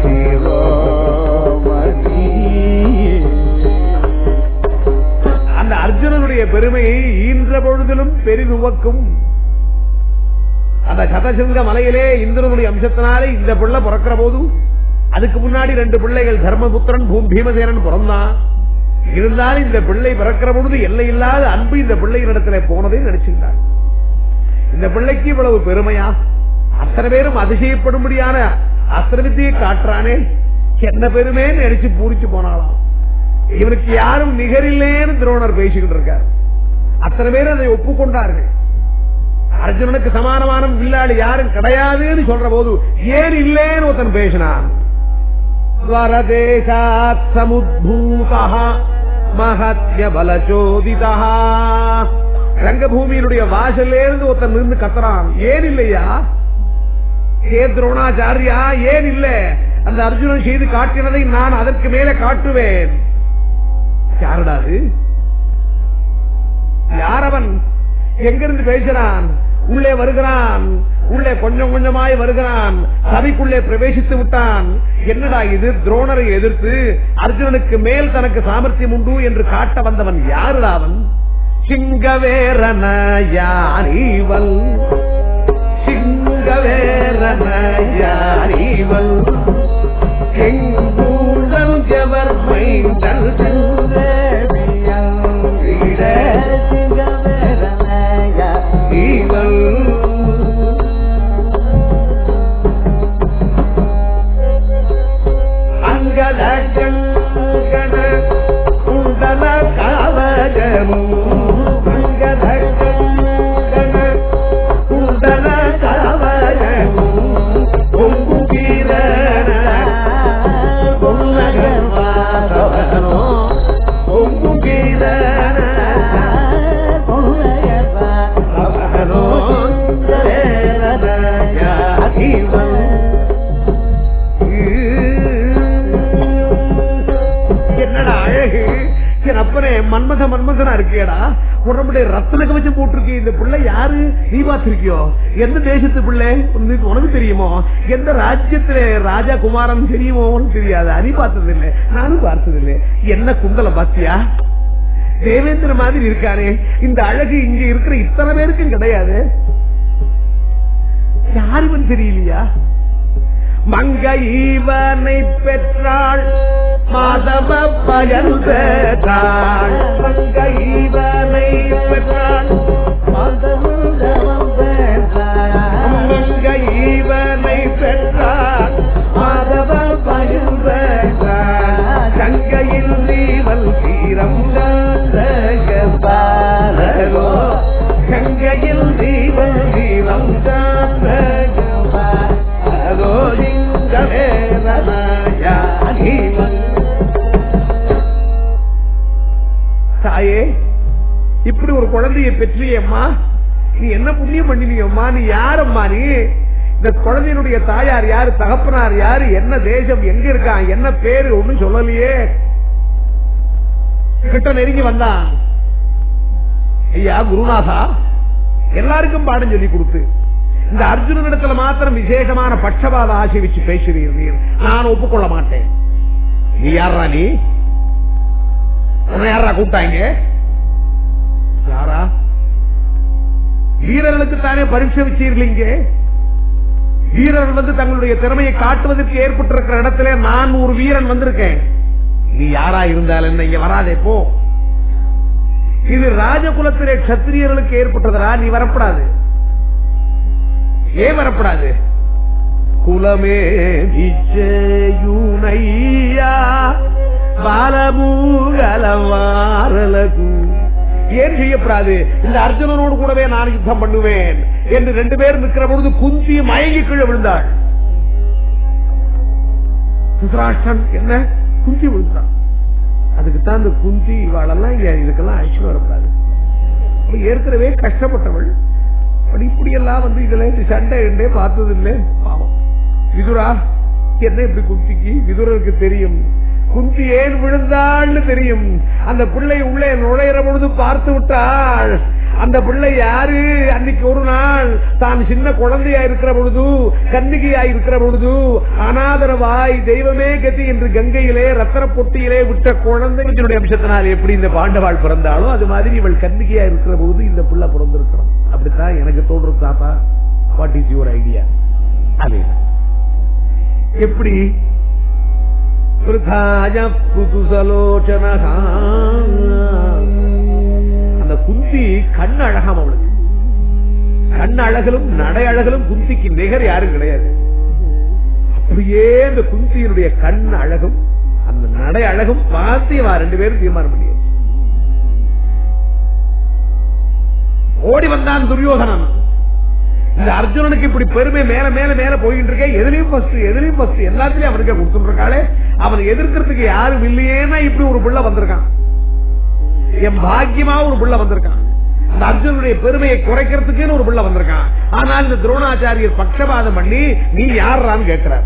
அந்த அர்ஜுனனுடைய பெருமையை ஈன்ற பொழுதிலும் பெரிதுவக்கும் அந்த சதசிங்க மலையிலே இந்திரனுடைய அம்சத்தினாலே இந்த பிள்ளை பிறக்கிற போது அதுக்கு முன்னாடி ரெண்டு பிள்ளைகள் தர்மபுத்திரன் பூம் பீமசேனன் பிறந்தான் இருந்தாலும் இந்த பிள்ளை பிறக்கிற பொழுது எல்லை இல்லாத அன்பு இந்த பிள்ளையினிடத்துல போனதை நினைச்சிருந்தார் இந்த பிள்ளைக்கு இவ்வளவு பெருமையா அத்தனை பேரும் அதிசயப்படும்படியான அஸ்திரவித்தியை காட்டுறானே என்ன பெருமைன்னு நினைச்சு பூரிச்சு போனாலாம் இவனுக்கு யாரும் நிகரில்லேன்னு துரோணர் பேசிக்கிட்டு இருக்கார் அத்தனை பேர் அதை ஒப்புக்கொண்டார்கள் அர்ஜுனனுக்கு சமானமான வில்லாளி யாரும் கிடையாதுன்னு சொல்ற போது ஏன் இல்லேன்னு ஒருத்தன் பேசினான் ஸ்வரதேசாத் சமுத்பூதா மகத்ய பலச்சோதிதா ரங்கபூமியினுடைய வாசல்ல இருந்து ஒருத்தன் நின்று கத்துறான் ஏன் இல்லையா ஏ துரோணாச்சாரியா ஏன் இல்ல அந்த அர்ஜுனன் செய்து காட்டினதை நான் அதற்கு மேல காட்டுவேன் யாருடாது யாரவன் எங்கிருந்து பேசுறான் உள்ளே வருகிறான் உள்ளே கொஞ்சம் கொஞ்சமாய் வருகிறான் சபைக்குள்ளே பிரவேசித்து விட்டான் என்னடா இது துரோணரை எதிர்த்து அர்ஜுனனுக்கு மேல் தனக்கு சாமர்த்தியம் உண்டு என்று காட்ட வந்தவன் யாருடா அவன் சிங்கவேரன யாரிவல் சிங்கவேரன யாரிவல் எங்கூழல் எவர் மைந்தல் இவள் அங்கதகங்கன குண்டல கவகமும் அங்கதகங்கன குண்டல கவகமும் பொங்கு கீரண பொன்னகவாசவனோ பொங்கு கீரண அவனோ ஜீவன் என்னடா அழகு என் அப்பனே மன்மத மன்மதனா இருக்கியடா உடம்புடைய ரத்தன கவச்சம் போட்டிருக்கே இந்த பிள்ளை யாரு நீ பார்த்திருக்கியோ எந்த தேசத்து பிள்ளை உனக்கு உனக்கு தெரியுமோ எந்த ராஜ்யத்துல ராஜா குமாரன் தெரியுமோ உனக்கு தெரியாது நீ பார்த்தது இல்லை நானும் பார்த்தது இல்லை என்ன குந்தல பாத்தியா தேவேந்திர மாதிரி இருக்கானே இந்த அழகு இங்க இருக்கிற இத்தனை பேருக்கும் கிடையாது யாருவன் தெரியலையா மங்கை ஈவனை பெற்றாள் மாதவ பயன் பெற்றாள் மங்கை ஈவனை பெற்றாள் மங்கை ஈவனை பெற்றாள் மாதவ பயன் பெற்றாள் கங்கையில் நீவல் தீரம் பாரலோ கங்கையில் நீவல் தீரம் அதோ தாயே குழந்தையை பெற்றியம்மா நீ என்ன புண்ணியம் பண்ணினியம்மா நீ யாரம்மா நீ இந்த குழந்தையினுடைய தாயார் யாரு தகப்பனார் யாரு என்ன தேசம் எங்க இருக்கான் என்ன பேரு ஒண்ணும் சொல்லலையே கிட்ட நெருங்கி வந்தான் ஐயா குருநாதா எல்லாருக்கும் பாடம் சொல்லி கொடுத்து இந்த அர்ஜுனனிடத்துல மாத்திரம் விசேஷமான பட்சபாத ஆசை வச்சு பேசுகிறீர் நான் ஒப்புக்கொள்ள மாட்டேன் நீ யாரா நீ உன்னை யாரா கூப்பிட்டாங்க யாரா வீரர்களுக்கு தானே பரீட்சை வச்சீர்களீங்க வீரர்கள் வந்து தங்களுடைய திறமையை காட்டுவதற்கு ஏற்பட்டிருக்கிற இடத்துல நான் ஒரு வீரன் வந்திருக்கேன் நீ யாரா இருந்தால் என்ன இங்க வராதே போ இது ராஜகுலத்திலே கத்திரியர்களுக்கு ஏற்பட்டதா நீ வரப்படாது ஏன் வரப்படாது குலமே விச்சயுனையா பாலமூகலவாரலகு ஏன் செய்யப்படாது இந்த அர்ஜுனனோடு கூடவே நான் யுத்தம் பண்ணுவேன் என்று ரெண்டு பேரும் நிற்கிற பொழுது குந்தி மயங்கி கீழே விழுந்தாள் சுதராஷ்டிரன் என்ன குந்தி விழுந்தான் அதுக்கு தான் இந்த குந்தி இவாளெல்லாம் இங்க இதுக்கெல்லாம் அழிச்சு வரக்கூடாது அவ ஏற்கனவே கஷ்டப்பட்டவள் அப்படி இப்படி எல்லாம் வந்து இதுல இந்த சண்டை என்றே பார்த்தது இல்லை பாவம் விதுரா என்ன இப்படி குந்திக்கு விதுரருக்கு தெரியும் குந்தி ஏன் விழுந்தாள்னு தெரியும் அந்த பிள்ளை உள்ளே நுழையிற பொழுது பார்த்து விட்டாள் அந்த பிள்ளை யாரு அன்னைக்கு ஒரு நாள் தான் சின்ன குழந்தையா இருக்கிற பொழுது கன்னிகையா இருக்கிற பொழுது அனாதரவாய் தெய்வமே கதி என்று கங்கையிலே ரத்தன பொட்டியிலே விட்ட குழந்தைகளுடைய அம்சத்தினால் எப்படி இந்த பாண்டவாள் பிறந்தாலும் அது மாதிரி இவள் கன்னிகையா இருக்கிற பொழுது இந்த பிள்ளை பிறந்திருக்கிறோம் அப்படித்தான் எனக்கு தோன்றது தாத்தா வாட் இஸ் யுவர் ஐடியா அதே எப்படி விருதாய புதுசலோச்சனகா. அந்த குந்தி கண் அழகாம் அவளுக்கு கண் அழகலும் நடை அழகலும் குந்திக்கு நிகர் யாரும் கிடையாது அப்படியே அந்த குந்தியினுடைய கண் அழகும் அந்த நடை அழகும் பார்த்தியவா ரெண்டு பேரும் தீர்மானம் பண்ணியாச்சு ஓடி வந்தான் துரியோதனன் இந்த அர்ஜுனனுக்கு இப்படி பெருமை மேல மேல மேல போயிட்டு இருக்கேன் எதுலயும் ஃபர்ஸ்ட் எதுலயும் ஃபர்ஸ்ட் எல்லாத்துலயும் அவனுக்கு கொடுத்துட்டு இருக்காளே அவனை எதிர்க்கிறதுக்கு யாரும் இல்லையேன்னா இப்படி ஒரு பிள்ளை வந்திருக்கான் என் பாக்கியமா ஒரு பிள்ளை வந்திருக்கான் அந்த அர்ஜுனுடைய பெருமையை குறைக்கிறதுக்குன்னு ஒரு பிள்ளை வந்திருக்கான் ஆனால் இந்த துரோணாச்சாரியர் பட்சபாதம் பண்ணி நீ யாரான்னு கேட்கிறார்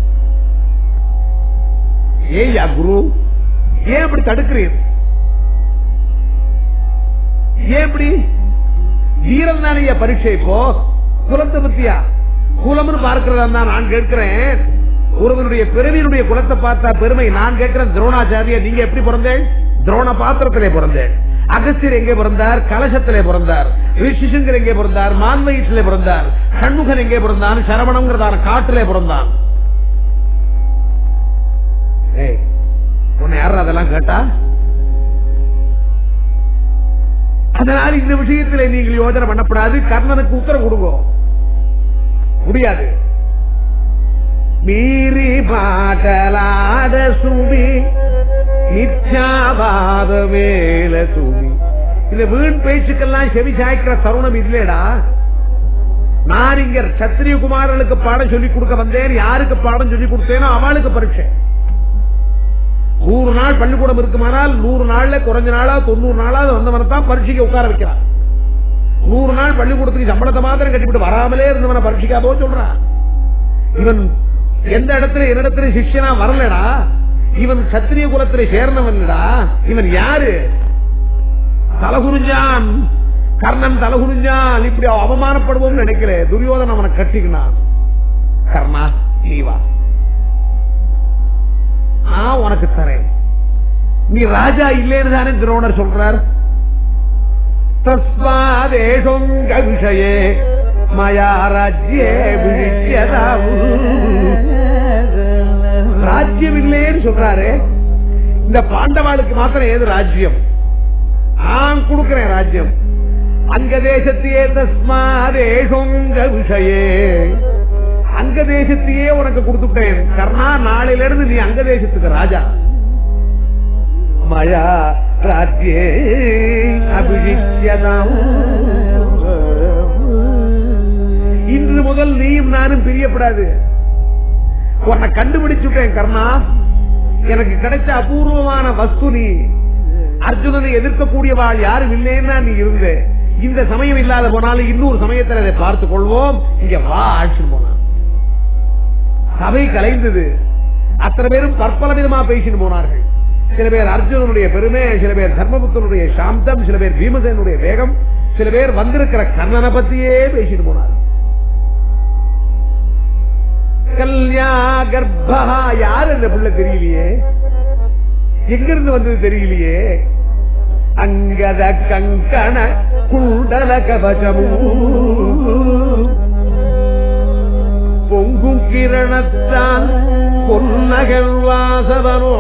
ஏய்யா குரு ஏன் இப்படி தடுக்கிறீர் ஏன் இப்படி வீரம் தானே பரீட்சை இப்போ குலத்தை பத்தியா குலம்னு பார்க்கிறதா தான் நான் கேட்கிறேன் ஒருவனுடைய பிறவியினுடைய குலத்தை பார்த்தா பெருமை நான் கேட்கிறேன் துரோணாச்சாரிய நீங்க எப்படி பிறந்தேன் துரோண பாத்திரத்திலே பிறந்தேன் அகஸ்தியர் எங்கே பிறந்தார் கலசத்திலே பிறந்தார் ரிஷிசங்கர் எங்கே பிறந்தார் மான்வயிற்றிலே பிறந்தார் சண்முகன் எங்கே பிறந்தான் சரவணங்கிறதான காட்டிலே பிறந்தான் ஏய் உன்னை யாரும் அதெல்லாம் கேட்டா அதனால் இந்த விஷயத்தில் நீங்கள் யோஜனை பண்ணப்படாது கர்ணனுக்கு உத்தரவு கொடுங்க முடியாது மீறி பாட்டலாத சுமி நிச்சாவாத மேல சுமி இந்த வீண் பேச்சுக்கெல்லாம் செவி சாய்க்கிற தருணம் இல்லடா நான் இங்க சத்திரிய குமாரர்களுக்கு பாடம் சொல்லிக் கொடுக்க வந்தேன் யாருக்கு பாடம் சொல்லிக் கொடுத்தேனோ அவளுக்கு பரீட்சை நூறு நாள் பள்ளிக்கூடம் இருக்குமானால் நூறு நாள்ல குறைஞ்ச நாளா தொண்ணூறு நாளாவது வந்தவனை தான் பரீட்சைக்கு உட்கார வைக்கிறான் நூறு நாள் பள்ளிக்கூடத்துக்கு சம்பளத்தை மாத்திரம் கட்டிவிட்டு வராமலே இருந்தவனை பரீட்சைக்கா போக சொல்றான் இவன் எந்த இடத்துல என்னிடத்துல சிஷ்யனா வரலடா இவன் சத்திரிய குலத்திலே சேர்ந்தவன்டா இவன் யாரு தலகுறிஞ்சான் கர்ணன் தலகுறிஞ்சான் இப்படி அவமானப்படுவோம் நினைக்கிறேன் துரியோதன் அவனை கட்டிக்கினான் கர்ணா நீ வா நான் உனக்கு தரேன் நீ ராஜா இல்லேன்னு தானே துரோணர் சொல்றார் தஸ்மாதேஷங்க விஷயே மயா ராஜ்யே விழிச்சதாவு ராஜ்யம் இல்லைன்னு சொல்றாரு இந்த பாண்டவாளுக்கு மாத்திரம் ஏது ராஜ்யம் நான் கொடுக்கிறேன் ராஜ்யம் அங்க தேசத்தையே தஸ்மாதேஷங்க விஷயே அங்க தேசத்தையே உனக்கு கொடுத்துட்டேன் கர்ணா நாளையில இருந்து நீ அங்க தேசத்துக்கு ராஜா மழா ராஜ்யே அபிஷிச்சதாம் இன்று முதல் நீயும் நானும் பிரியப்படாது உன்னை கண்டுபிடிச்சுட்டேன் கர்ணா எனக்கு கிடைச்ச அபூர்வமான வஸ்து நீ அர்ஜுனனை எதிர்க்கக்கூடியவாள் யாரும் இல்லைன்னா நீ இருந்தே இந்த சமயம் இல்லாத போனாலும் இன்னொரு சமயத்தில் அதை பார்த்துக் கொள்வோம் இங்க வா அழைச்சிட்டு போனான் சபை கலைந்தது அத்தனை பேரும் பற்பல விதமா பேசிட்டு போனார்கள் சில பேர் அர்ஜுனனுடைய பெருமை சில பேர் தர்மபுத்தனுடைய சாந்தம் சில பேர் பீமசேனுடைய வேகம் சில பேர் வந்திருக்கிற கர்ணனை பத்தியே பேசிட்டு போனார்கள் கல்யா கர்ப்பா யார் அந்த பிள்ளை தெரியலையே எங்கிருந்து வந்தது தெரியலையே அங்கத கங்கண குண்டல கவசமூ பொங்கும் கிரணத்தான் பொன்னகல் வாசவனோ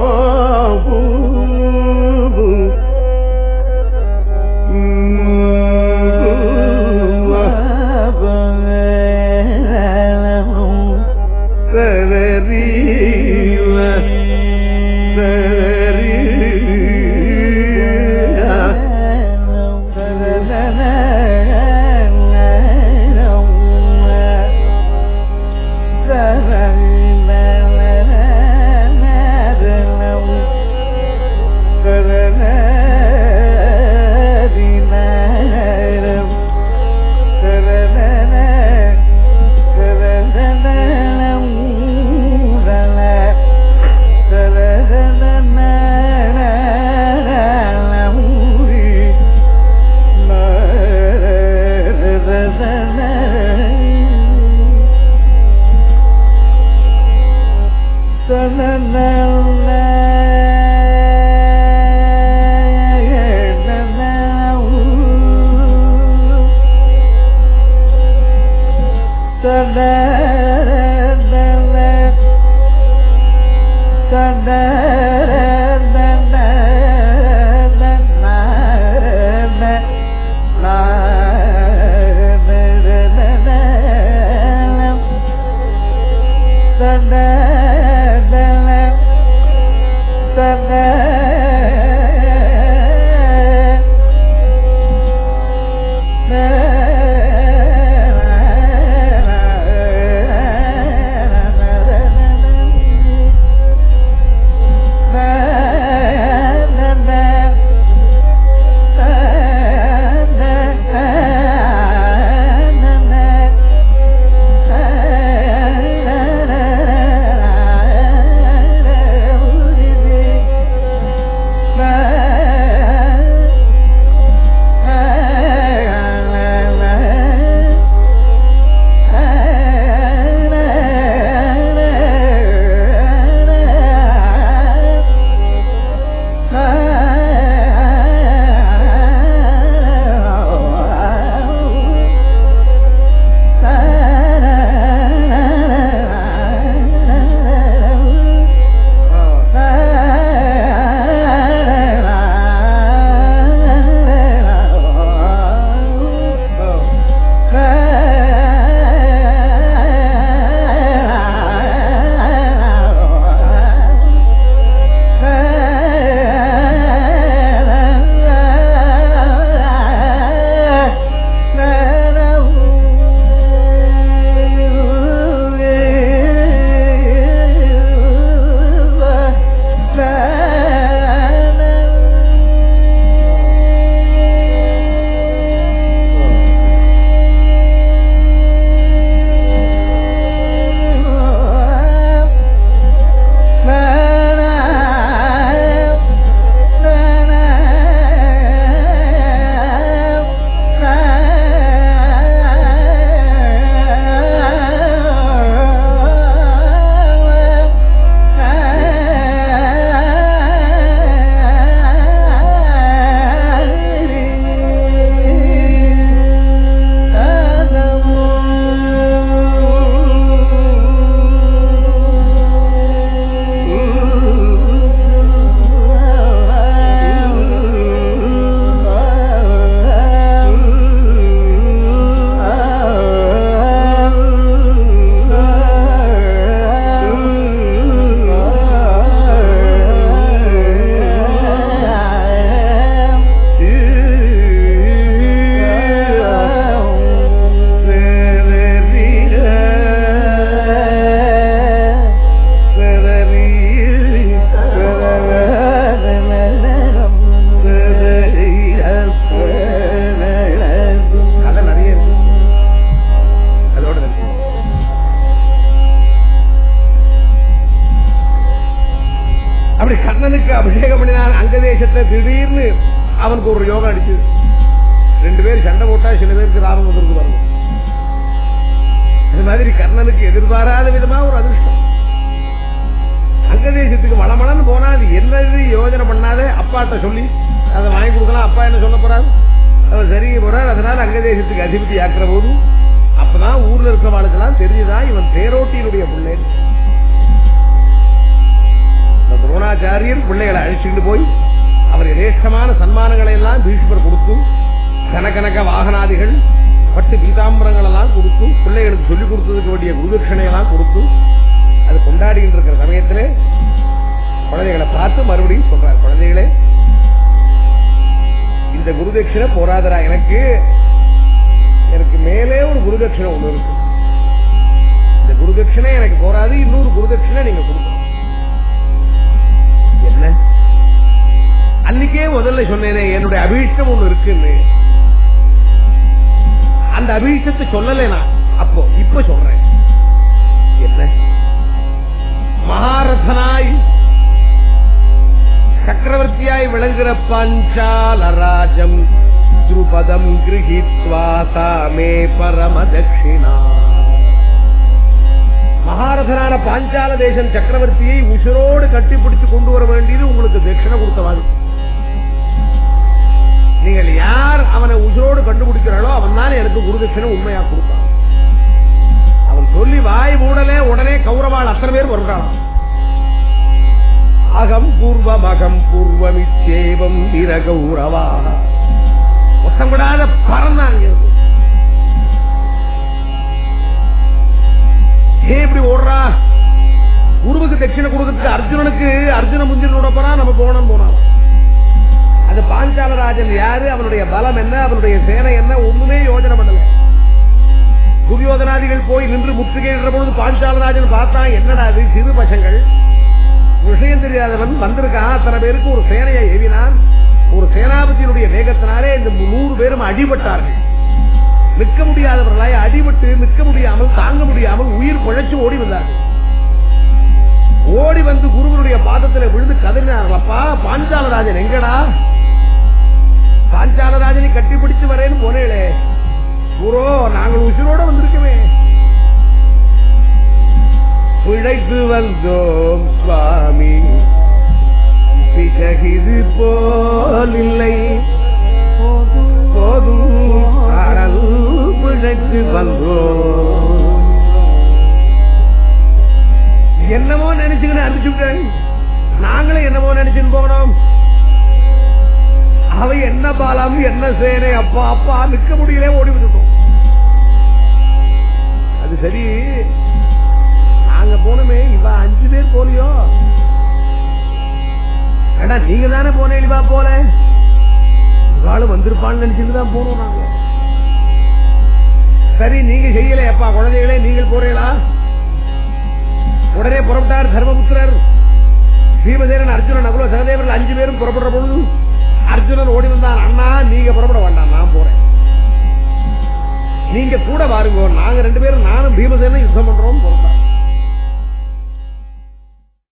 Thank you. அப்படி கர்ணனுக்கு அபிஷேகம் பண்ணினான் அங்க தேசத்துல திடீர்னு அவனுக்கு ஒரு யோகம் அடிச்சு ரெண்டு பேர் சண்டை போட்டா சில பேருக்கு ராமம் வந்திருக்கு பாருங்க அது மாதிரி கர்ணனுக்கு எதிர்பாராத விதமா ஒரு அதிர்ஷ்டம் அங்க தேசத்துக்கு வளமளன்னு போனா அது என்னது யோஜனை பண்ணாத அப்பாட்ட சொல்லி அதை வாங்கி கொடுக்கலாம் அப்பா என்ன சொல்ல போறாரு அவர் சரி போறார் அதனால அங்க தேசத்துக்கு அதிபதி ஆக்குற போது அப்பதான் ஊர்ல இருக்கிறவாளுக்கெல்லாம் தெரிஞ்சுதான் இவன் தேரோட்டியினுடைய பிள்ளை இந்த துரோணாச்சாரியர் பிள்ளைகளை அழிச்சுட்டு போய் அவர் இலேஷ்டமான சன்மானங்களை எல்லாம் பீஷ்மர் கொடுத்து கனகனக வாகனாதிகள் பட்டு பீதாம்பரங்கள் எல்லாம் கொடுத்து பிள்ளைகளுக்கு சொல்லிக் கொடுத்ததுக்கு வேண்டிய குருதட்சணை எல்லாம் கொடுத்து அது கொண்டாடிட்டு இருக்கிற சமயத்திலே குழந்தைகளை பார்த்து மறுபடியும் சொல்றார் குழந்தைகளே இந்த குருதட்சிணை போராதரா எனக்கு எனக்கு மேலே ஒரு குருதட்சிணை ஒண்ணு இருக்கு இந்த குருதட்சிணை எனக்கு போராது இன்னொரு குருதட்சிணை நீங்க கொடுக்கணும் என்ன அன்னைக்கே முதல்ல சொன்னேனே என்னுடைய அபீஷ்டம் ஒண்ணு இருக்குன்னு அந்த அபீஷ்டத்தை சொல்லலை நான் அப்போ இப்ப சொல்றேன் என்ன மகாரதனாய் சக்கரவர்த்தியாய் விளங்குகிற பஞ்சாலராஜம் துருபதம் கிரகித்வா சாமே பரம தட்சிணா மகாரதனான பாஞ்சால தேசம் சக்கரவர்த்தியை உசிரோடு கட்டிப்பிடிச்சு கொண்டு வர வேண்டியது உங்களுக்கு தட்சிணை கொடுத்தவாது நீங்கள் யார் அவனை உசிரோடு கண்டுபிடிக்கிறாளோ அவன் தான் எனக்கு குருதட்சிணை உண்மையா கொடுத்தான் அவன் சொல்லி வாய் மூடலே உடனே கௌரவாள் அத்தனை பேர் வருகிறாளாம் அகம் பூர்வம் அகம் பூர்வமிச்சேவம் வீர கௌரவா ஒத்தம் விடாத பறந்தாங்க இருந்து. ஏன் இப்படி ஓடுறா குருவுக்கு தட்சிணை கொடுக்கறதுக்கு அர்ஜுனனுக்கு அர்ஜுன முந்திரனோட போறா நம்ம போனோம் போனோம் அது பாஞ்சாலராஜன் யாரு அவனுடைய பலம் என்ன அவனுடைய சேனை என்ன ஒண்ணுமே யோஜனை பண்ணல துரியோதனாதிகள் போய் நின்று முற்றுகையிடுற பொழுது பாஞ்சாலராஜன் பார்த்தான் என்னடா அது சிறு பசங்கள் விஷயம் தெரியாதவன் வந்திருக்கான் அத்தனை பேருக்கு ஒரு சேனையை ஏவினான் ஒரு சேனாபதியினுடைய வேகத்தினாலே இந்த நூறு பேரும் அடிபட்டார்கள் நிற்க முடியாதவர்களாய் அடிபட்டு நிற்க முடியாமல் தாங்க முடியாமல் உயிர் பிழைச்சு ஓடி வந்தார்கள் ஓடி வந்து குருவனுடைய பாதத்தில் விழுந்து கதறினார்கள் அப்பா பாஞ்சாலராஜன் எங்கடா பாஞ்சாலராஜனை கட்டிப்பிடிச்சு வரேன்னு போனேளே குரோ நாங்கள் உசிரோட வந்திருக்கவே பிழைத்து வந்தோம் சுவாமி பிசகிது போல் இல்லை போதும் அடல் பிழைத்து வந்தோம் என்னமோ நினைச்சுக்கிட்டு அனுப்பிச்சுட்டேன் நாங்களும் என்னமோ நினைச்சுன்னு போனோம் அவ என்ன பாலம் என்ன சேனை அப்பா அப்பா நிக்க முடியல ஓடி விட்டுட்டோம் அது சரி நாங்க போனோமே இவ அஞ்சு பேர் போலியோ ஏடா நீங்க தானே போனே இவா போல இவாளும் வந்திருப்பான்னு நினைச்சுட்டு தான் போனோம் நாங்க சரி நீங்க செய்யல அப்பா குழந்தைகளே நீங்கள் போறீங்களா உடனே புறப்பட்டார் தர்மபுத்திரர் பீமசேனன் அர்ஜுனன் அவ்வளவு சகதேவர்கள் அஞ்சு பேரும் புறப்படுற பொழுது அர்ஜுனன் ஓடி வந்தான் அண்ணா நீங்க புறப்பட வேண்டாம் நான் போறேன் நீங்க கூட பாருங்க நாங்க ரெண்டு பேரும் நானும் பீமசேனும் யுத்தம் பண்றோம் புறப்பட்டார்